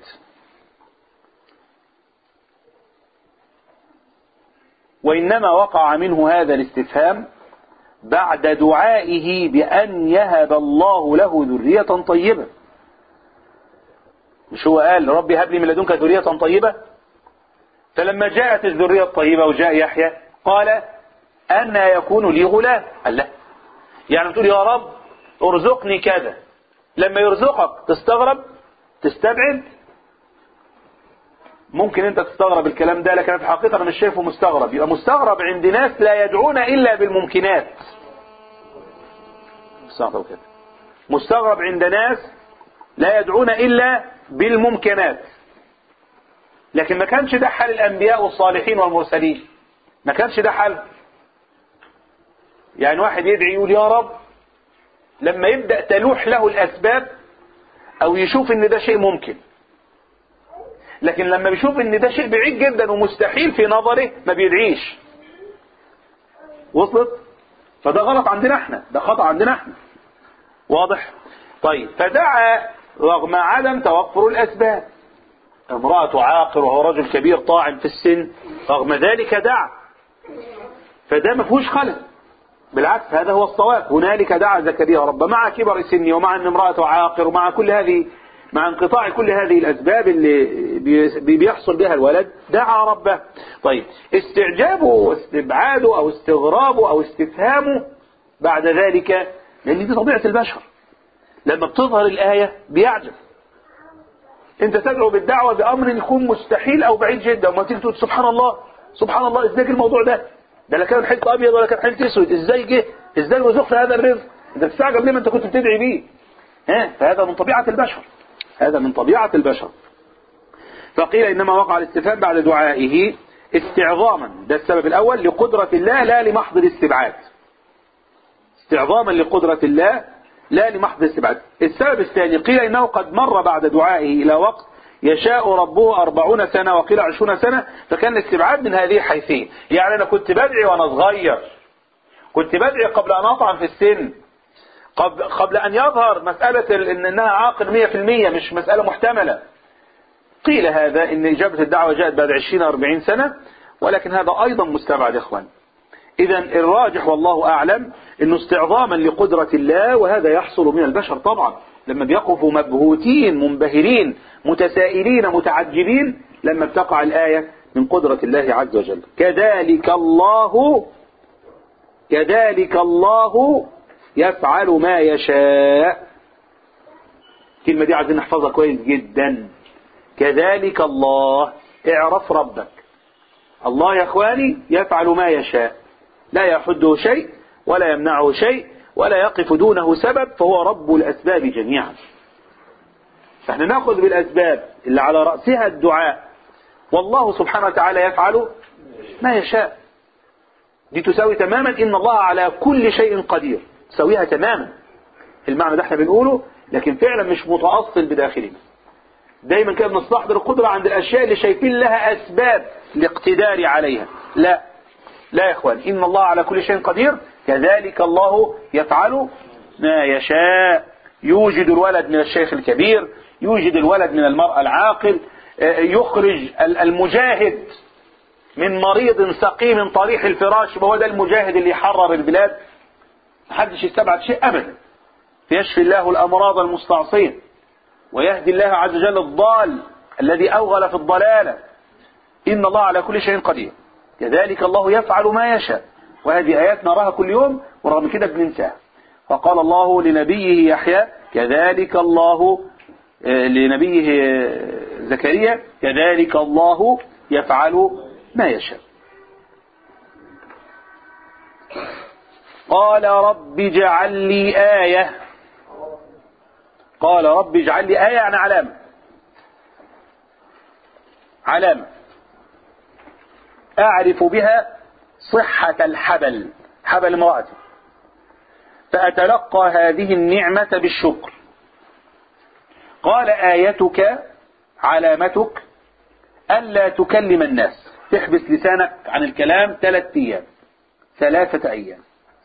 وإنما وقع منه هذا الاستفهام بعد دعائه بأن يهب الله له ذرية طيبة مش هو قال ربي هب لي من لدنك ذرية طيبة فلما جاءت الذرية الطيبة وجاء يحيى قال أن يكون لي غلام قال لا يعني بتقول يا رب ارزقني كذا لما يرزقك تستغرب تستبعد ممكن انت تستغرب الكلام ده لكن في الحقيقة انا مش شايفه مستغرب يبقى مستغرب عند ناس لا يدعون الا بالممكنات مستغرب كده مستغرب عند ناس لا يدعون الا بالممكنات لكن ما كانش ده حال الانبياء والصالحين والمرسلين ما كانش ده حال يعني واحد يدعي يقول يا رب لما يبدأ تلوح له الاسباب او يشوف ان ده شيء ممكن لكن لما بيشوف ان ده شيء بعيد جدا ومستحيل في نظره ما بيدعيش وصلت فده غلط عندنا احنا ده خطأ عندنا احنا واضح طيب فدعا رغم عدم توفر الاسباب امرأة عاقر وهو رجل كبير طاعن في السن رغم ذلك دعا فده ما فيهوش خلل بالعكس هذا هو الصواب هنالك دعا زكريا رب مع كبر سني ومع ان امرأته عاقر ومع كل هذه مع انقطاع كل هذه الأسباب اللي بي- بيحصل بها الولد دعا ربه طيب استعجابه واستبعاده أو استغرابه أو استفهامه بعد ذلك لأن دي طبيعة البشر لما بتظهر الآية بيعجب انت تدعو بالدعوة بأمر يكون مستحيل أو بعيد جدا وما تيجي تقول سبحان الله سبحان الله ازاي جه الموضوع ده ده لا كان حلت أبيض ولا كان حلت أسود ازاي جه ازاي رزقنا هذا الرزق انت بتستعجب ليه ما انت كنت بتدعي بيه ها فهذا من طبيعة البشر هذا من طبيعة البشر فقيل إنما وقع الاستفهام بعد دعائه استعظاما ده السبب الأول لقدرة الله لا لمحض الاستبعاد استعظاما لقدرة الله لا لمحض الاستبعاد السبب الثاني قيل إنه قد مر بعد دعائه إلى وقت يشاء ربه أربعون سنة وقيل عشرون سنة فكان الاستبعاد من هذه الحيثية يعني أنا كنت بدعي وأنا صغير كنت بدعي قبل أن أطعن في السن قبل, قبل أن يظهر مسألة ال- إن إنها عاقل مية في المية مش مسألة محتملة قيل هذا إن إجابة الدعوة جاءت بعد عشرين أربعين سنة ولكن هذا أيضا مستبعد يا إخوان إذا الراجح والله أعلم أنه استعظاما لقدرة الله وهذا يحصل من البشر طبعا لما بيقفوا مبهوتين منبهرين متسائلين متعجبين لما بتقع الآية من قدرة الله عز وجل كذلك الله كذلك الله يفعل ما يشاء الكلمة دي عايزين نحفظها كويس جدا كذلك الله اعرف ربك الله يا اخواني يفعل ما يشاء لا يحده شيء ولا يمنعه شيء ولا يقف دونه سبب فهو رب الأسباب جميعا فاحنا ناخذ بالأسباب اللي على رأسها الدعاء والله سبحانه وتعالى يفعل ما يشاء دي تساوي تماما إن الله على كل شيء قدير تساويها تماما المعنى ده احنا بنقوله لكن فعلا مش متأصل بداخلنا دايما كده بنستحضر القدرة عند الأشياء اللي شايفين لها أسباب لاقتدار عليها لا لا يا إخوان إن الله على كل شيء قدير كذلك الله يفعل ما يشاء يوجد الولد من الشيخ الكبير يوجد الولد من المرأة العاقل آه، يخرج ال- المجاهد من مريض سقيم طريح الفراش وهو ده المجاهد اللي يحرر البلاد محدش يستبعد شيء أبدا يشفي الله الأمراض المستعصية ويهدي الله عز وجل الضال الذي أوغل في الضلالة إن الله على كل شيء قدير كذلك الله يفعل ما يشاء وهذه آيات نراها كل يوم ورغم كده بننساها فقال الله لنبيه يحيى كذلك الله آه، لنبيه آه، زكريا كذلك الله يفعل ما يشاء قال رب اجعل لي آية قال رب اجعل لي آية يعني علامة علامة أعرف بها صحة الحبل حبل امرأتي فأتلقى هذه النعمة بالشكر قال آيتك علامتك ألا تكلم الناس تحبس لسانك عن الكلام ثلاثة أيام ثلاثة أيام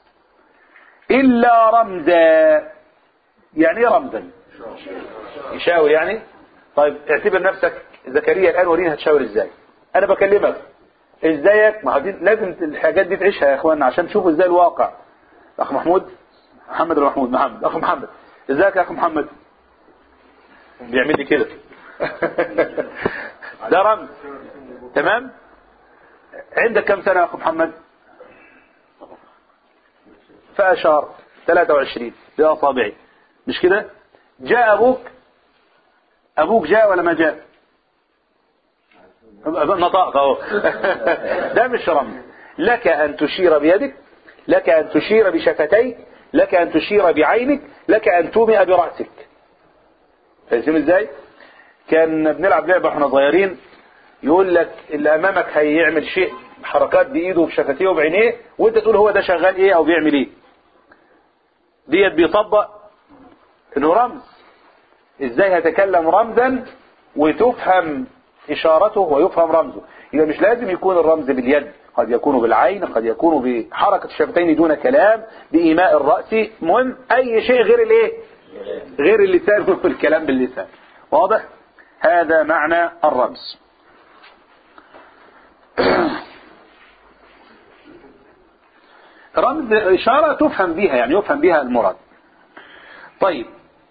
إلا رمزا يعني إيه رمزا يشاور يعني طيب اعتبر نفسك زكريا الآن ورينا هتشاور ازاي أنا بكلمك ازيك ما هو دي لازم الحاجات دي تعيشها يا اخوانا عشان تشوفوا ازاي الواقع اخ محمود محمد ولا محمود محمد اخ محمد ازيك يا اخ محمد بيعمل لي كده ده رمز تمام عندك كم سنة يا اخ محمد فاشار 23 باصابعي مش كده جاء ابوك ابوك جاء ولا ما جاء نطقت اهو ده مش رمز لك ان تشير بيدك لك ان تشير بشفتيك لك ان تشير بعينك لك ان تومئ براسك فاهم ازاي كان بنلعب لعبه واحنا صغيرين يقول لك اللي امامك هيعمل شيء حركات بايده وبشفتيه وبعينيه وانت تقول هو ده شغال ايه او بيعمل ايه ديت بيطبق انه رمز ازاي هتكلم رمزا وتفهم اشارته ويفهم رمزه يبقى مش لازم يكون الرمز باليد قد يكون بالعين قد يكون بحركة الشفتين دون كلام بإيماء الرأس مهم أي شيء غير الايه غير اللسان والكلام باللسان واضح هذا معنى الرمز رمز إشارة تفهم بها يعني يفهم بها المراد طيب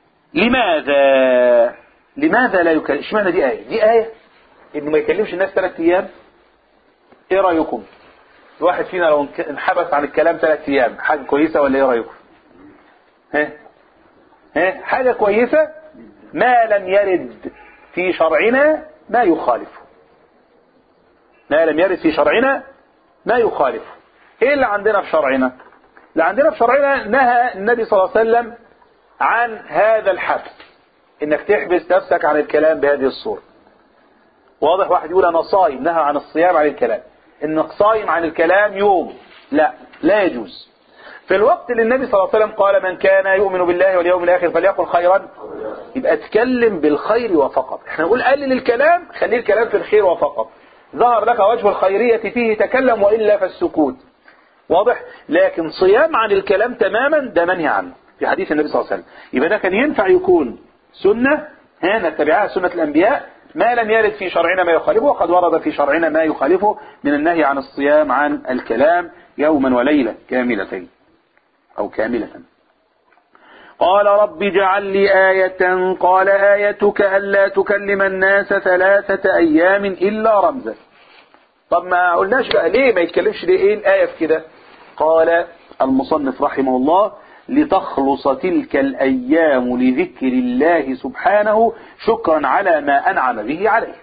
لماذا لماذا لا يكلم اشمعنى دي آية دي آية انه ما يكلمش الناس ثلاث ايام ايه رأيكم الواحد فينا لو انحبس عن الكلام ثلاث ايام حاجة كويسة ولا ايه رأيكم ها ها حاجة كويسة ما لم يرد في شرعنا ما يخالفه ما لم يرد في شرعنا ما يخالفه ايه اللي عندنا في شرعنا اللي عندنا في شرعنا نهى النبي صلى الله عليه وسلم عن هذا الحبس انك تحبس نفسك عن الكلام بهذه الصورة واضح واحد يقول انا صايم نهى عن الصيام عن الكلام انك صايم عن الكلام يوم لا لا يجوز في الوقت اللي النبي صلى الله عليه وسلم قال من كان يؤمن بالله واليوم الاخر فليقل خيرا يبقى اتكلم بالخير وفقط احنا نقول قلل الكلام خليه الكلام في الخير وفقط ظهر لك وجه الخيرية فيه تكلم وإلا فالسكوت واضح لكن صيام عن الكلام تماما ده منهي عنه في حديث النبي صلى الله عليه وسلم يبقى ده كان ينفع يكون سنة ها نتبعها سنة الأنبياء ما لم يرد في شرعنا ما يخالفه وقد ورد في شرعنا ما يخالفه من النهي عن الصيام عن الكلام يوما وليلة كاملتين أو كاملة قال رب اجعل لي آية قال آيتك ألا تكلم الناس ثلاثة أيام إلا رمزا طب ما قلناش بقى ليه ما يتكلمش ليه ايه الآية في كده قال المصنف رحمه الله لتخلص تلك الأيام لذكر الله سبحانه شكرا على ما أنعم به عليه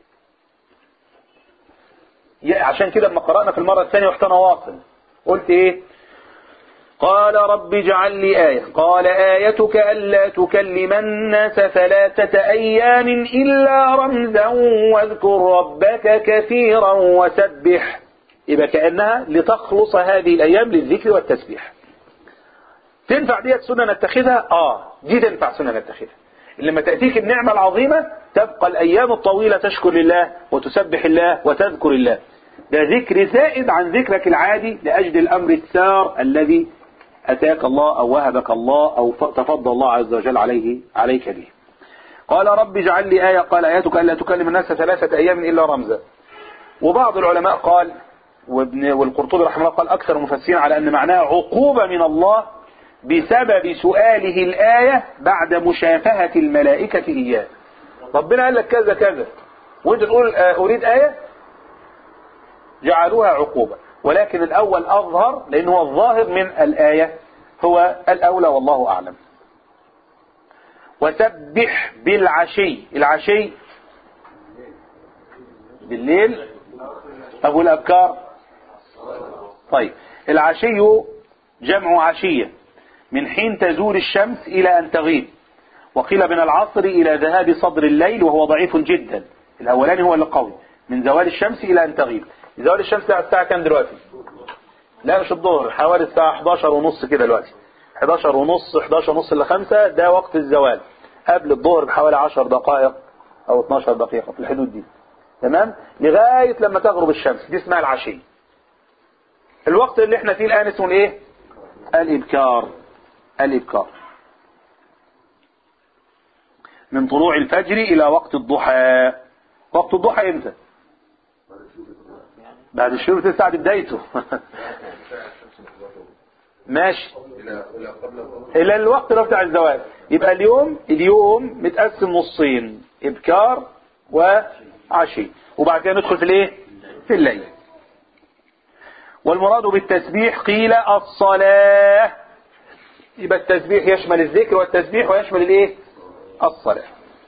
عشان كده لما قرأنا في المرة الثانية واحنا واصل قلت ايه قال رب اجعل لي آية قال آيتك ألا تكلم الناس ثلاثة أيام إلا رمزا واذكر ربك كثيرا وسبح يبقى كأنها لتخلص هذه الأيام للذكر والتسبيح تنفع ديت سنة نتخذها آه دي تنفع سنة نتخذها لما تأتيك النعمة العظيمة تبقى الأيام الطويلة تشكر لله وتسبح الله وتذكر الله ده ذكر زائد عن ذكرك العادي لأجل الأمر السار الذي أتاك الله أو وهبك الله أو تفضل الله عز وجل عليه عليك به قال رب اجعل لي آية قال آياتك ألا تكلم الناس ثلاثة أيام إلا رمزا وبعض العلماء قال وابن والقرطبي رحمه الله قال أكثر المفسرين على أن معناها عقوبة من الله بسبب سؤاله الآية بعد مشافهة الملائكة إياه ربنا قال لك كذا كذا وانت تقول أريد آية جعلوها عقوبة ولكن الأول أظهر لأن هو الظاهر من الآية هو الأولى والله أعلم وسبح بالعشي العشي بالليل أبو الأبكار طيب العشي جمع عشية من حين تزول الشمس إلى أن تغيب وقيل من العصر إلى ذهاب صدر الليل وهو ضعيف جدا الأولاني هو القوي من زوال الشمس إلى أن تغيب زوال الشمس الساعة كام دلوقتي لا مش الظهر حوالي الساعة 11 ونص كده دلوقتي 11 ونص 11 ونص ل 5 ده وقت الزوال قبل الظهر بحوالي 10 دقائق او 12 دقيقة في الحدود دي تمام لغاية لما تغرب الشمس دي اسمها العشي الوقت اللي احنا فيه الآن اسمه الايه الإبكار الإبكار من طلوع الفجر إلى وقت الضحى وقت الضحى امتى بعد الشروق تسعة دي بدايته ماشي الى الوقت اللي هو بتاع الزواج يبقى اليوم اليوم متقسم نصين ابكار وعشي وبعد كده ندخل في الايه في الليل والمراد بالتسبيح قيل الصلاة يبقى التسبيح يشمل الذكر والتسبيح ويشمل الايه الصلاة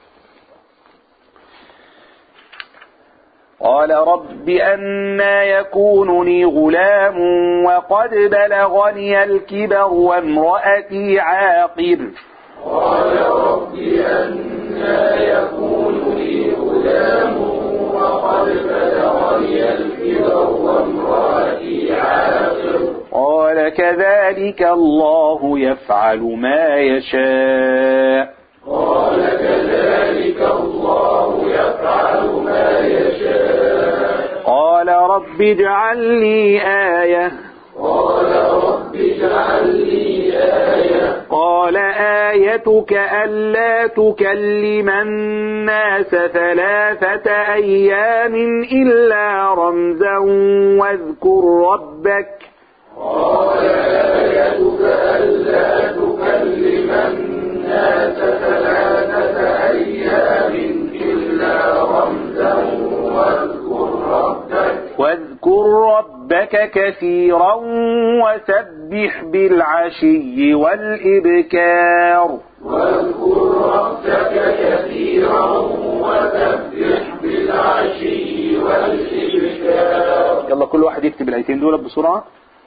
قال رب أنا يكون لي غلام وقد بلغني الكبر وامرأتي عاقر قال رب أنا يكون لي غلام وقد بلغني الكبر وامرأتي عاقر قال كذلك الله يفعل ما يشاء قال كذلك الله يفعل ما يشاء قال رب اجعل لي آية قال رب اجعل لي آية قال آيتك ألا تكلم الناس ثلاثة أيام إلا رمزا واذكر ربك قال آيتك ألا تكلم الناس ثلاثة أيام إلا رمزا واذكر ربك واذكر ربك كثيرا وسبح بالعشي والإبكار واذكر ربك كثيرا وسبح بالعشي والإبكار يلا كل واحد يكتب الآيتين دول بسرعة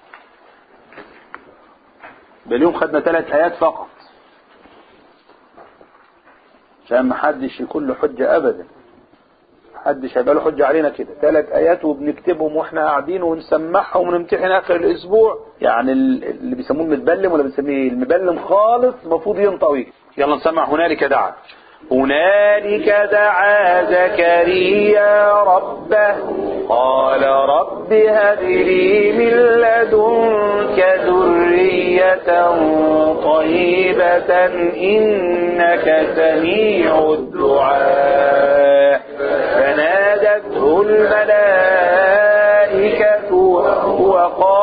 بل اليوم خدنا ثلاث آيات فقط عشان ما حدش يكون له حجة أبدا محدش هيبقى له حجة علينا كده ثلاث آيات وبنكتبهم واحنا قاعدين ونسمعهم ونمتحن آخر الأسبوع يعني ال- اللي بيسموه المتبلم ولا بنسميه إيه؟ المبلم خالص المفروض ينطوي يلا نسمع هنالك دعا هنالك دعا زكريا ربه قال رب هب لي من لدنك ذرية طيبة إنك سميع الدعاء فنادته الملائكة وهو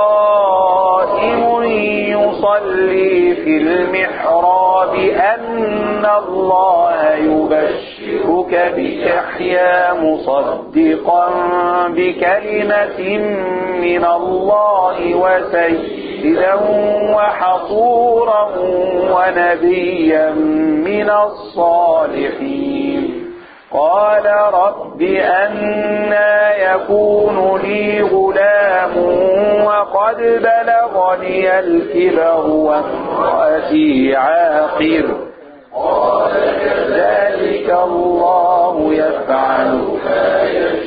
قائم يصلي في المحراب أن الله يبشرك بيحيى مصدقا بكلمة من الله وسيدا وحصورا ونبيا من الصالحين قال رب أنا يكون لي غلام وقد بلغني الكبر وامرأتي عاقر قال كذلك الله يفعل ما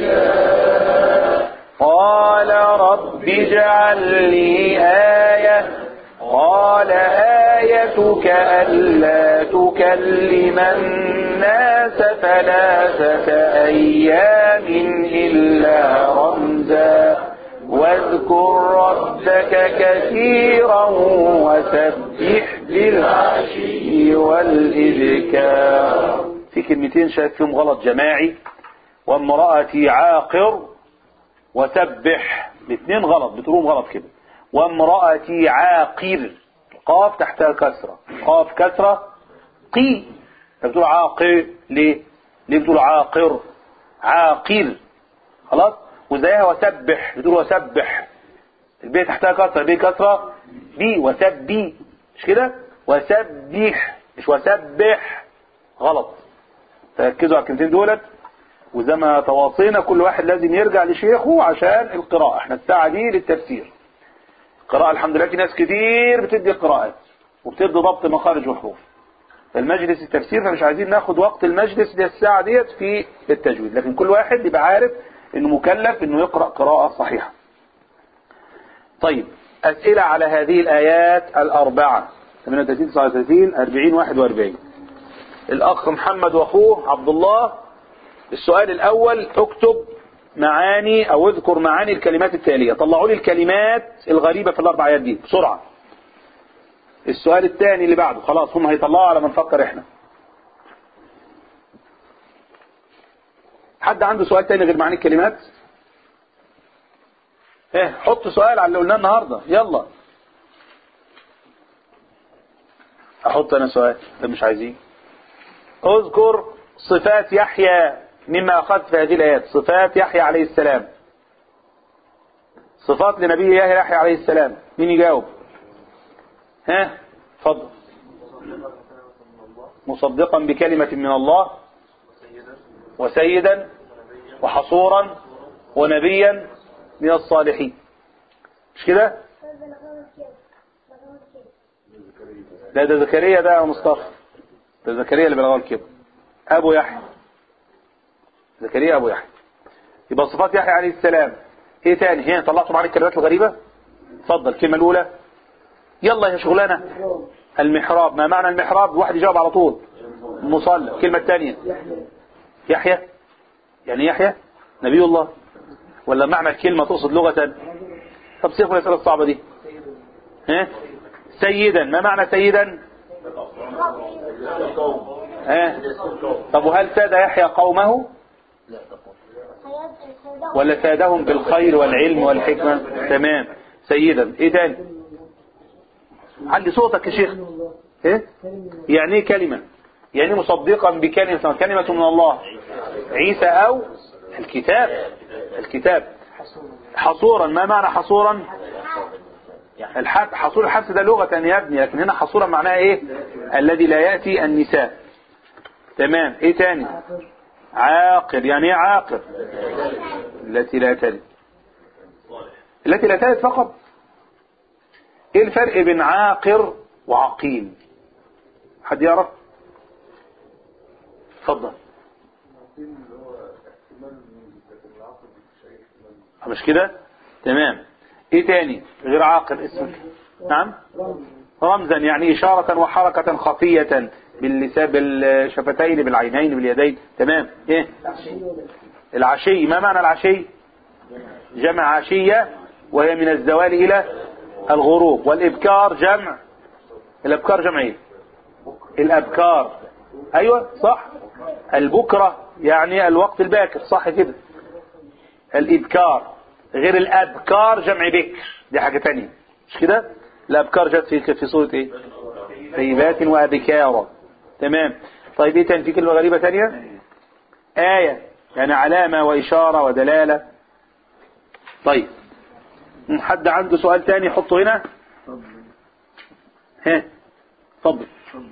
يشاء قال رب اجعل لي آية قال آيتك ألا تكلم الناس ثلاثة أيام إلا رمزا واذكر ربك كثيرا وسبح بالعشي والإذكار في كلمتين شايف فيهم غلط جماعي وامرأتي عاقر وسبح الاثنين غلط بتقولهم غلط كده وامرأتي عاقر قاف تحتها كسرة قاف كسرة قي بتقول عاقر ليه ليه بتقول عاقر عاقر خلاص وزيها وسبح بتقول وسبح البي تحتها كسرة البي كسرة بي وسبي مش كده وسبح مش وسبح غلط فركزوا على الكلمتين دولت وزي ما تواصينا كل واحد لازم يرجع لشيخه عشان القراءة احنا الساعة دي للتفسير قراءة الحمد لله في ناس كتير بتدي قراءات وبتدي ضبط مخارج وحروف فالمجلس التفسير فمش عايزين ناخد وقت المجلس دي الساعة ديت في التجويد لكن كل واحد يبقى عارف انه مكلف انه يقرأ قراءة صحيحة طيب أسئلة على هذه الآيات الأربعة 38 39 40 41 الأخ محمد وأخوه عبد الله السؤال الأول اكتب معاني أو اذكر معاني الكلمات التالية طلعوا لي الكلمات الغريبة في الأربع آيات دي بسرعة السؤال الثاني اللي بعده خلاص هم هيطلعوا على ما نفكر احنا حد عنده سؤال تاني غير معاني الكلمات ايه حط سؤال على اللي قلناه النهاردة يلا احط انا سؤال ده مش عايزين اذكر صفات يحيى مما اخذت في هذه الايات صفات يحيى عليه السلام صفات لنبي الله يحيى عليه السلام مين يجاوب ها اتفضل مصدقا بكلمة من الله وسيدا وحصورا ونبيا من الصالحين مش كده لا ده زكريا ده يا مصطفى ده زكريا اللي بلغوا كده ابو يحيى زكريا ابو يحيى يبقى صفات يحيى عليه السلام ايه تاني هنا طلعتوا معانا الكلمات الغريبة اتفضل الكلمة الاولى يلا يا شغلانة المحراب ما معنى المحراب واحد يجاوب على طول مصلى الكلمة الثانية يحيى يعني يحيى نبي الله ولا معنى الكلمة تقصد لغة طب سيخوا الأسئلة الصعبة دي ها سيدا ما معنى سيدا ها طب وهل ساد يحيى قومه ولا سادهم بالخير والعلم والحكمة تمام سيدا ايه تاني عندي صوتك يا شيخ ايه يعني ايه كلمة يعني مصدقا بكلمة كلمة من الله عيسى او الكتاب الكتاب حصورا ما معنى حصورا الحب حصور الحبس ده لغة يا ابني لكن هنا حصورا معناها ايه الذي لا يأتي النساء تمام ايه تاني عاقر يعني ايه عاقر التي لا تلد التي لا تلد فقط ايه الفرق بين عاقر وعقيم حد يعرف اتفضل اللي هو احتمال مش كده تمام ايه تاني غير عاقل اسمك نعم رمزا يعني إشارة وحركة خفية باللسان بالشفتين بالعينين باليدين تمام ايه العشي ما معنى العشي جمع عشية وهي من الزوال إلى الغروب والإبكار جمع الإبكار جمع ايه الأبكار أيوة صح البكرة يعني الوقت الباكر صح كده الإبكار غير الأبكار جمع بكر دي حاجة تانية مش كده الأبكار جت في في صورة ايه طيبات وأبكارا تمام طيب ايه تاني في كلمة غريبة تانية آية يعني علامة وإشارة ودلالة طيب حد عنده سؤال تاني يحطه هنا ها اتفضل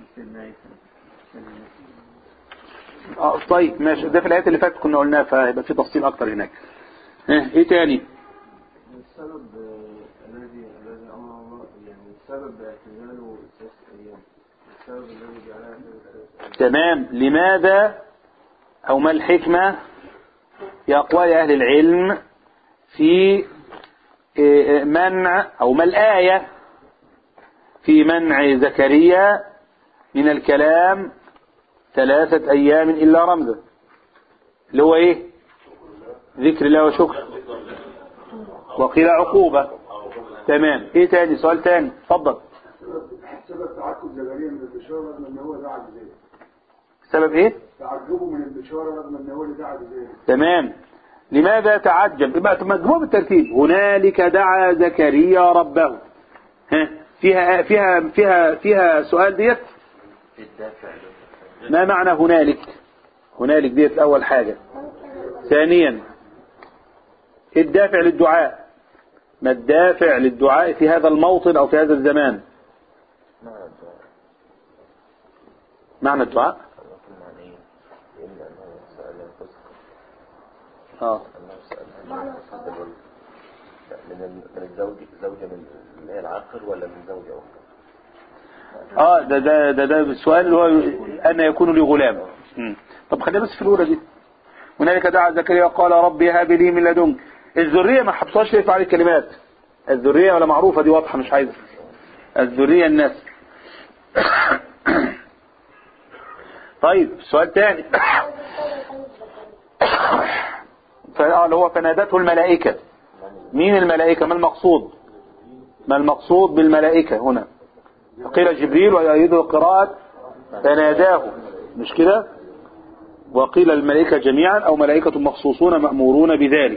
اه طيب ماشي ده في الايات اللي فاتت كنا قلناها فيبقى في تفصيل اكتر هناك ها ايه تاني السبب آه، الذي الذي امر الله يعني السبب اعتزاله ثلاث ايام السبب الذي جعلها ثلاث ايام تمام لماذا او ما الحكمة في اقوال اهل العلم في إيه، منع او ما الآية في منع زكريا من الكلام ثلاثة ايام الا رمزا اللي هو ايه ذكر الله وشكر وقيل عقوبة تمام ايه تاني سؤال تاني اتفضل سبب تعقب زكريا من البشاره رغم ان هو دعا بذلك سبب ايه تعجبه من البشاره رغم ان هو اللي دعا بذلك تمام لماذا تعجب يبقى مجموع بالترتيب هنالك دعا زكريا ربه ها فيها فيها فيها فيها سؤال ديت الدافع ما معنى هنالك هنالك ديت اول حاجة ثانيا الدافع للدعاء ما الدافع للدعاء في هذا الموطن او في هذا الزمان معنى الدعاء معنى ايه؟ إلا أنه سأل الفسق اه أنه سأل أنه يصدر ال- من ال- من الزوج زوجة من اللي هي العاقل ولا من زوجة أخرى؟ اه ده ده ده ده السؤال اللي هو أن يكون لي غلام مم. طب خلينا بس في الأولى دي هنالك دعا زكريا وقال ربي هب لي من لدنك الذرية ما حبسوهاش ليه في عليه الكلمات الذرية ولا معروفة دي واضحة مش عايزة الذرية الناس طيب سؤال تاني فآه اللي هو فنادته الملائكة مين الملائكة ما المقصود ما المقصود بالملائكة هنا قيل جبريل ويؤيده قراءة فناداه مش كده وقيل الملائكة جميعا أو ملائكة مخصوصون مأمورون بذلك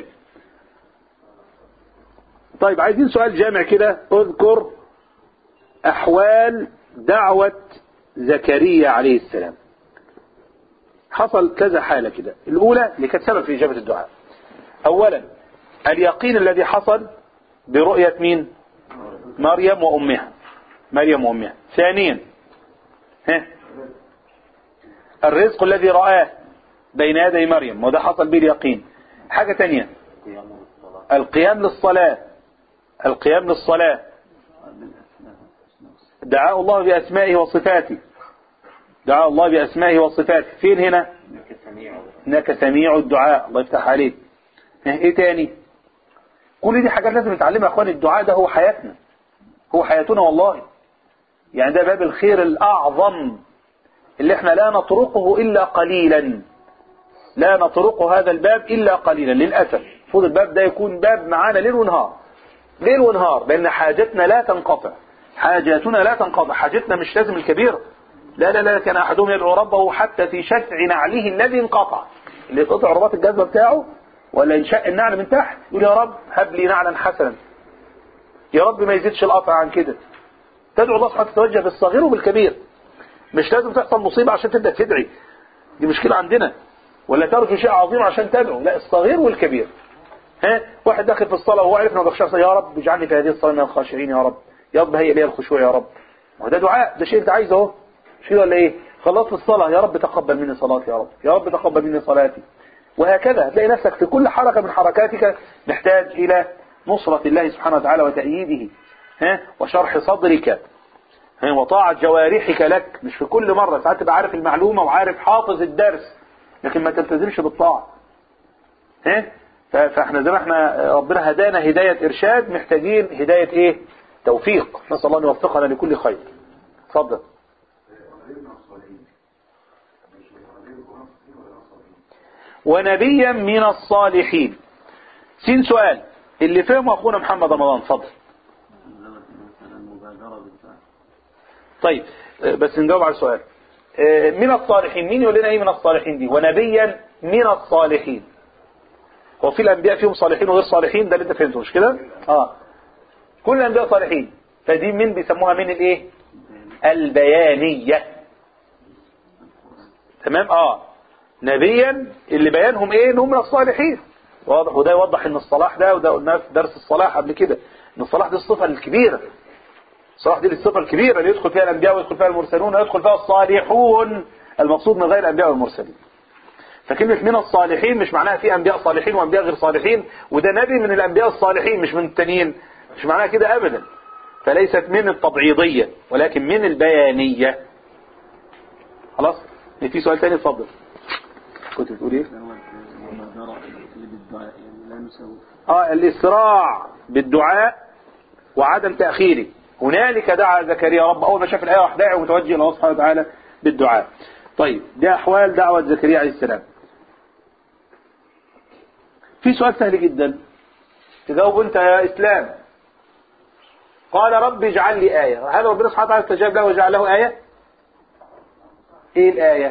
طيب عايزين سؤال جامع كده اذكر أحوال دعوة زكريا عليه السلام حصل كذا حالة كده الأولى اللي كانت سبب في إجابة الدعاء أولا اليقين الذي حصل برؤية مين مريم وأمها مريم وأمها ثانيا ها الرزق الذي رآه بين يدي مريم وده حصل به اليقين حاجة تانية القيام للصلاة القيام للصلاة دعاء الله بأسمائه وصفاته دعاء الله بأسمائه وصفاته فين هنا انك سميع الدعاء الله يفتح عليك ها، ايه تاني كل دي حاجات لازم نتعلمها يا اخوان الدعاء ده هو حياتنا هو حياتنا والله يعني ده باب الخير الأعظم اللي احنا لا نطرقه إلا قليلا لا نطرق هذا الباب إلا قليلا للأسف المفروض الباب ده يكون باب معانا ليل ونهار ليل ونهار لأن حاجتنا لا تنقطع حاجاتنا لا تنقطع حاجتنا مش لازم الكبيرة لا لا لا كان أحدهم يدعو ربه حتى في شفع نعله الذي انقطع اللي قطع رباط الجزمة بتاعه ولا انشق النعل من تحت يقول يا رب هب لي نعلا حسنا يا رب ما يزيدش القطع عن كده تدعو الله سبحانه تتوجه بالصغير وبالكبير مش لازم تحصل مصيبة عشان تبدأ تدعي دي مشكلة عندنا ولا ترجو شيء عظيم عشان تدعو لا الصغير والكبير ها واحد داخل في الصلاة وهو عارف انه بخشع يا رب اجعلني في هذه الصلاة من الخاشعين يا رب يا رب هيئ لي الخشوع يا رب ما هو ده دعاء ده شيء انت عايزه اهو مش كده ولا ايه خلصت الصلاة يا رب تقبل مني صلاتي يا رب يا رب تقبل مني صلاتي وهكذا هتلاقي نفسك في كل حركة من حركاتك محتاج إلى نصرة الله سبحانه وتعالى وتأييده ها وشرح صدرك ها وطاعة جوارحك لك مش في كل مرة ساعات تبقى عارف المعلومة وعارف حافظ الدرس لكن ما تلتزمش بالطاعة ها ف- فاحنا زي ما احنا ربنا هدانا هداية ارشاد محتاجين هداية ايه توفيق نسأل الله ان يوفقنا لكل خير اتفضل ونبيا من الصالحين سين سؤال اللي فهمه اخونا محمد رمضان اتفضل طيب آه، بس نجاوب على السؤال آه، من الصالحين مين يقول لنا ايه من الصالحين دي ونبيا من الصالحين هو في الانبياء فيهم صالحين وغير صالحين ده اللي انت فهمته مش كده اه كل الانبياء صالحين فدي من بيسموها من الايه البيانيه تمام اه نبيا اللي بيانهم ايه انهم من الصالحين واضح وده يوضح ان الصلاح ده وده قلناه في درس الصلاح قبل كده ان الصلاح دي الصفه الكبيره الصلاح دي الصفه الكبيره اللي يدخل فيها الانبياء ويدخل فيها المرسلون ويدخل فيها الصالحون المقصود من غير الانبياء والمرسلين فكلمة من الصالحين مش معناها في أنبياء صالحين وأنبياء غير صالحين وده نبي من الأنبياء الصالحين مش من التانيين مش معناها كده أبدا فليست من التبعيضية ولكن من البيانية خلاص في سؤال تاني اتفضل كنت بتقول ايه اه الإسراع بالدعاء وعدم تأخيره هنالك دعا زكريا رب أول ما شاف الآية راح داعي ومتوجه إلى الله سبحانه وتعالى بالدعاء طيب دي أحوال دعوة زكريا عليه السلام في سؤال سهل جدا تجاوب أنت يا إسلام قال رب اجعل لي آية هل ربنا سبحانه وتعالى استجاب له وجعل له آية إيه الآية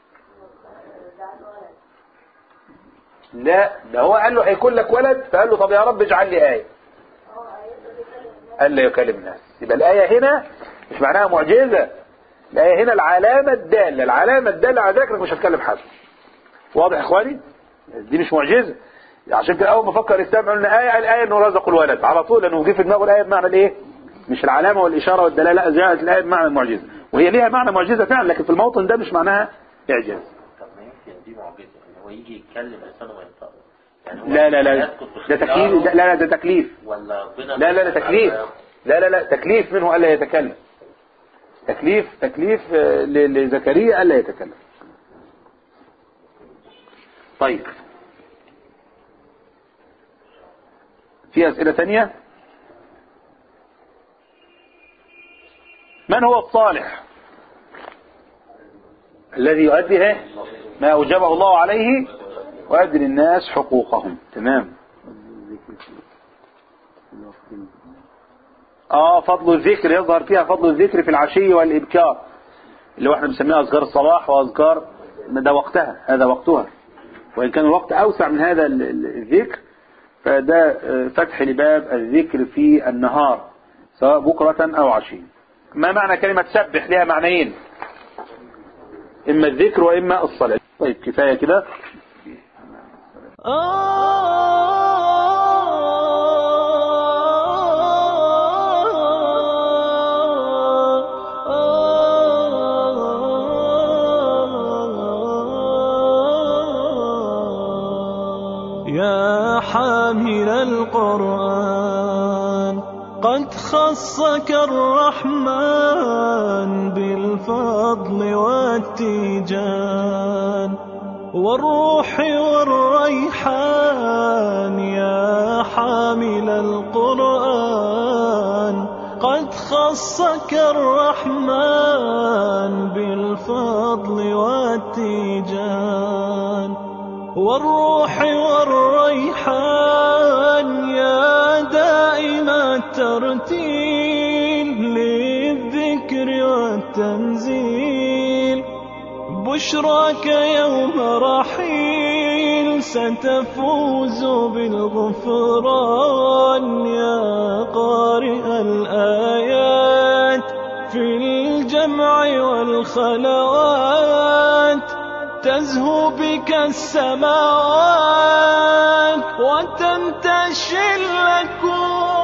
لا ده هو قال له هيكون لك ولد فقال له طب يا رب اجعل لي آية قال لا يكلم الناس يبقى الآية هنا مش معناها معجزة الآية هنا العلامة الدالة العلامة الدالة على ذلك انك مش هتكلم حد واضح يا اخواني دي مش معجزة عشان كده اول ما فكر الاسلام قلنا آية الآية انه رزق الولد على طول لانه جه في دماغه الآية بمعنى الايه مش العلامة والإشارة والدلالة لا جاءت الآية بمعنى المعجزة وهي ليها معنى معجزة فعلا لكن في الموطن ده مش معناها إعجاز طب ما يمكن دي معجزة ان هو يجي يتكلم لسانه ما ينطق يعني هو لا لا لا يسكت ده باختياره تكليف ده- لا لا ده تكليف ولا ربنا لا لا لا تكليف لا لا لا تكليف منه ألا يتكلم تكليف تكليف آه، ل- لزكريا ألا يتكلم طيب في أسئلة ثانية من هو الصالح الذي يؤدي إيه؟ ما أوجبه الله عليه ويؤدي للناس حقوقهم تمام اه فضل الذكر يظهر فيها فضل الذكر في العشي والإبكار اللي هو احنا بنسميها أذكار الصباح وأذكار ده وقتها هذا وقتها وإن كان الوقت أوسع من هذا ال- ال- الذكر فده آه، فتح لباب الذكر في النهار سواء بكرة أو عشي ما معنى كلمة سبح لها معنيين إما الذكر وإما الصلاة طيب كفاية كده يا حامل القرآن قد خصك الرحمن بالفضل والتيجان والروح والريحان يا حامل القرآن قد خصك الرحمن بالفضل والتيجان والروح والريحان يا دائم الترتيل للذكر والتنزيل بشراك يوم رحيل ستفوز بالغفران يا قارئ الآيات في الجمع والخلوات تزهو بك السماوات وتنتشي الأكوان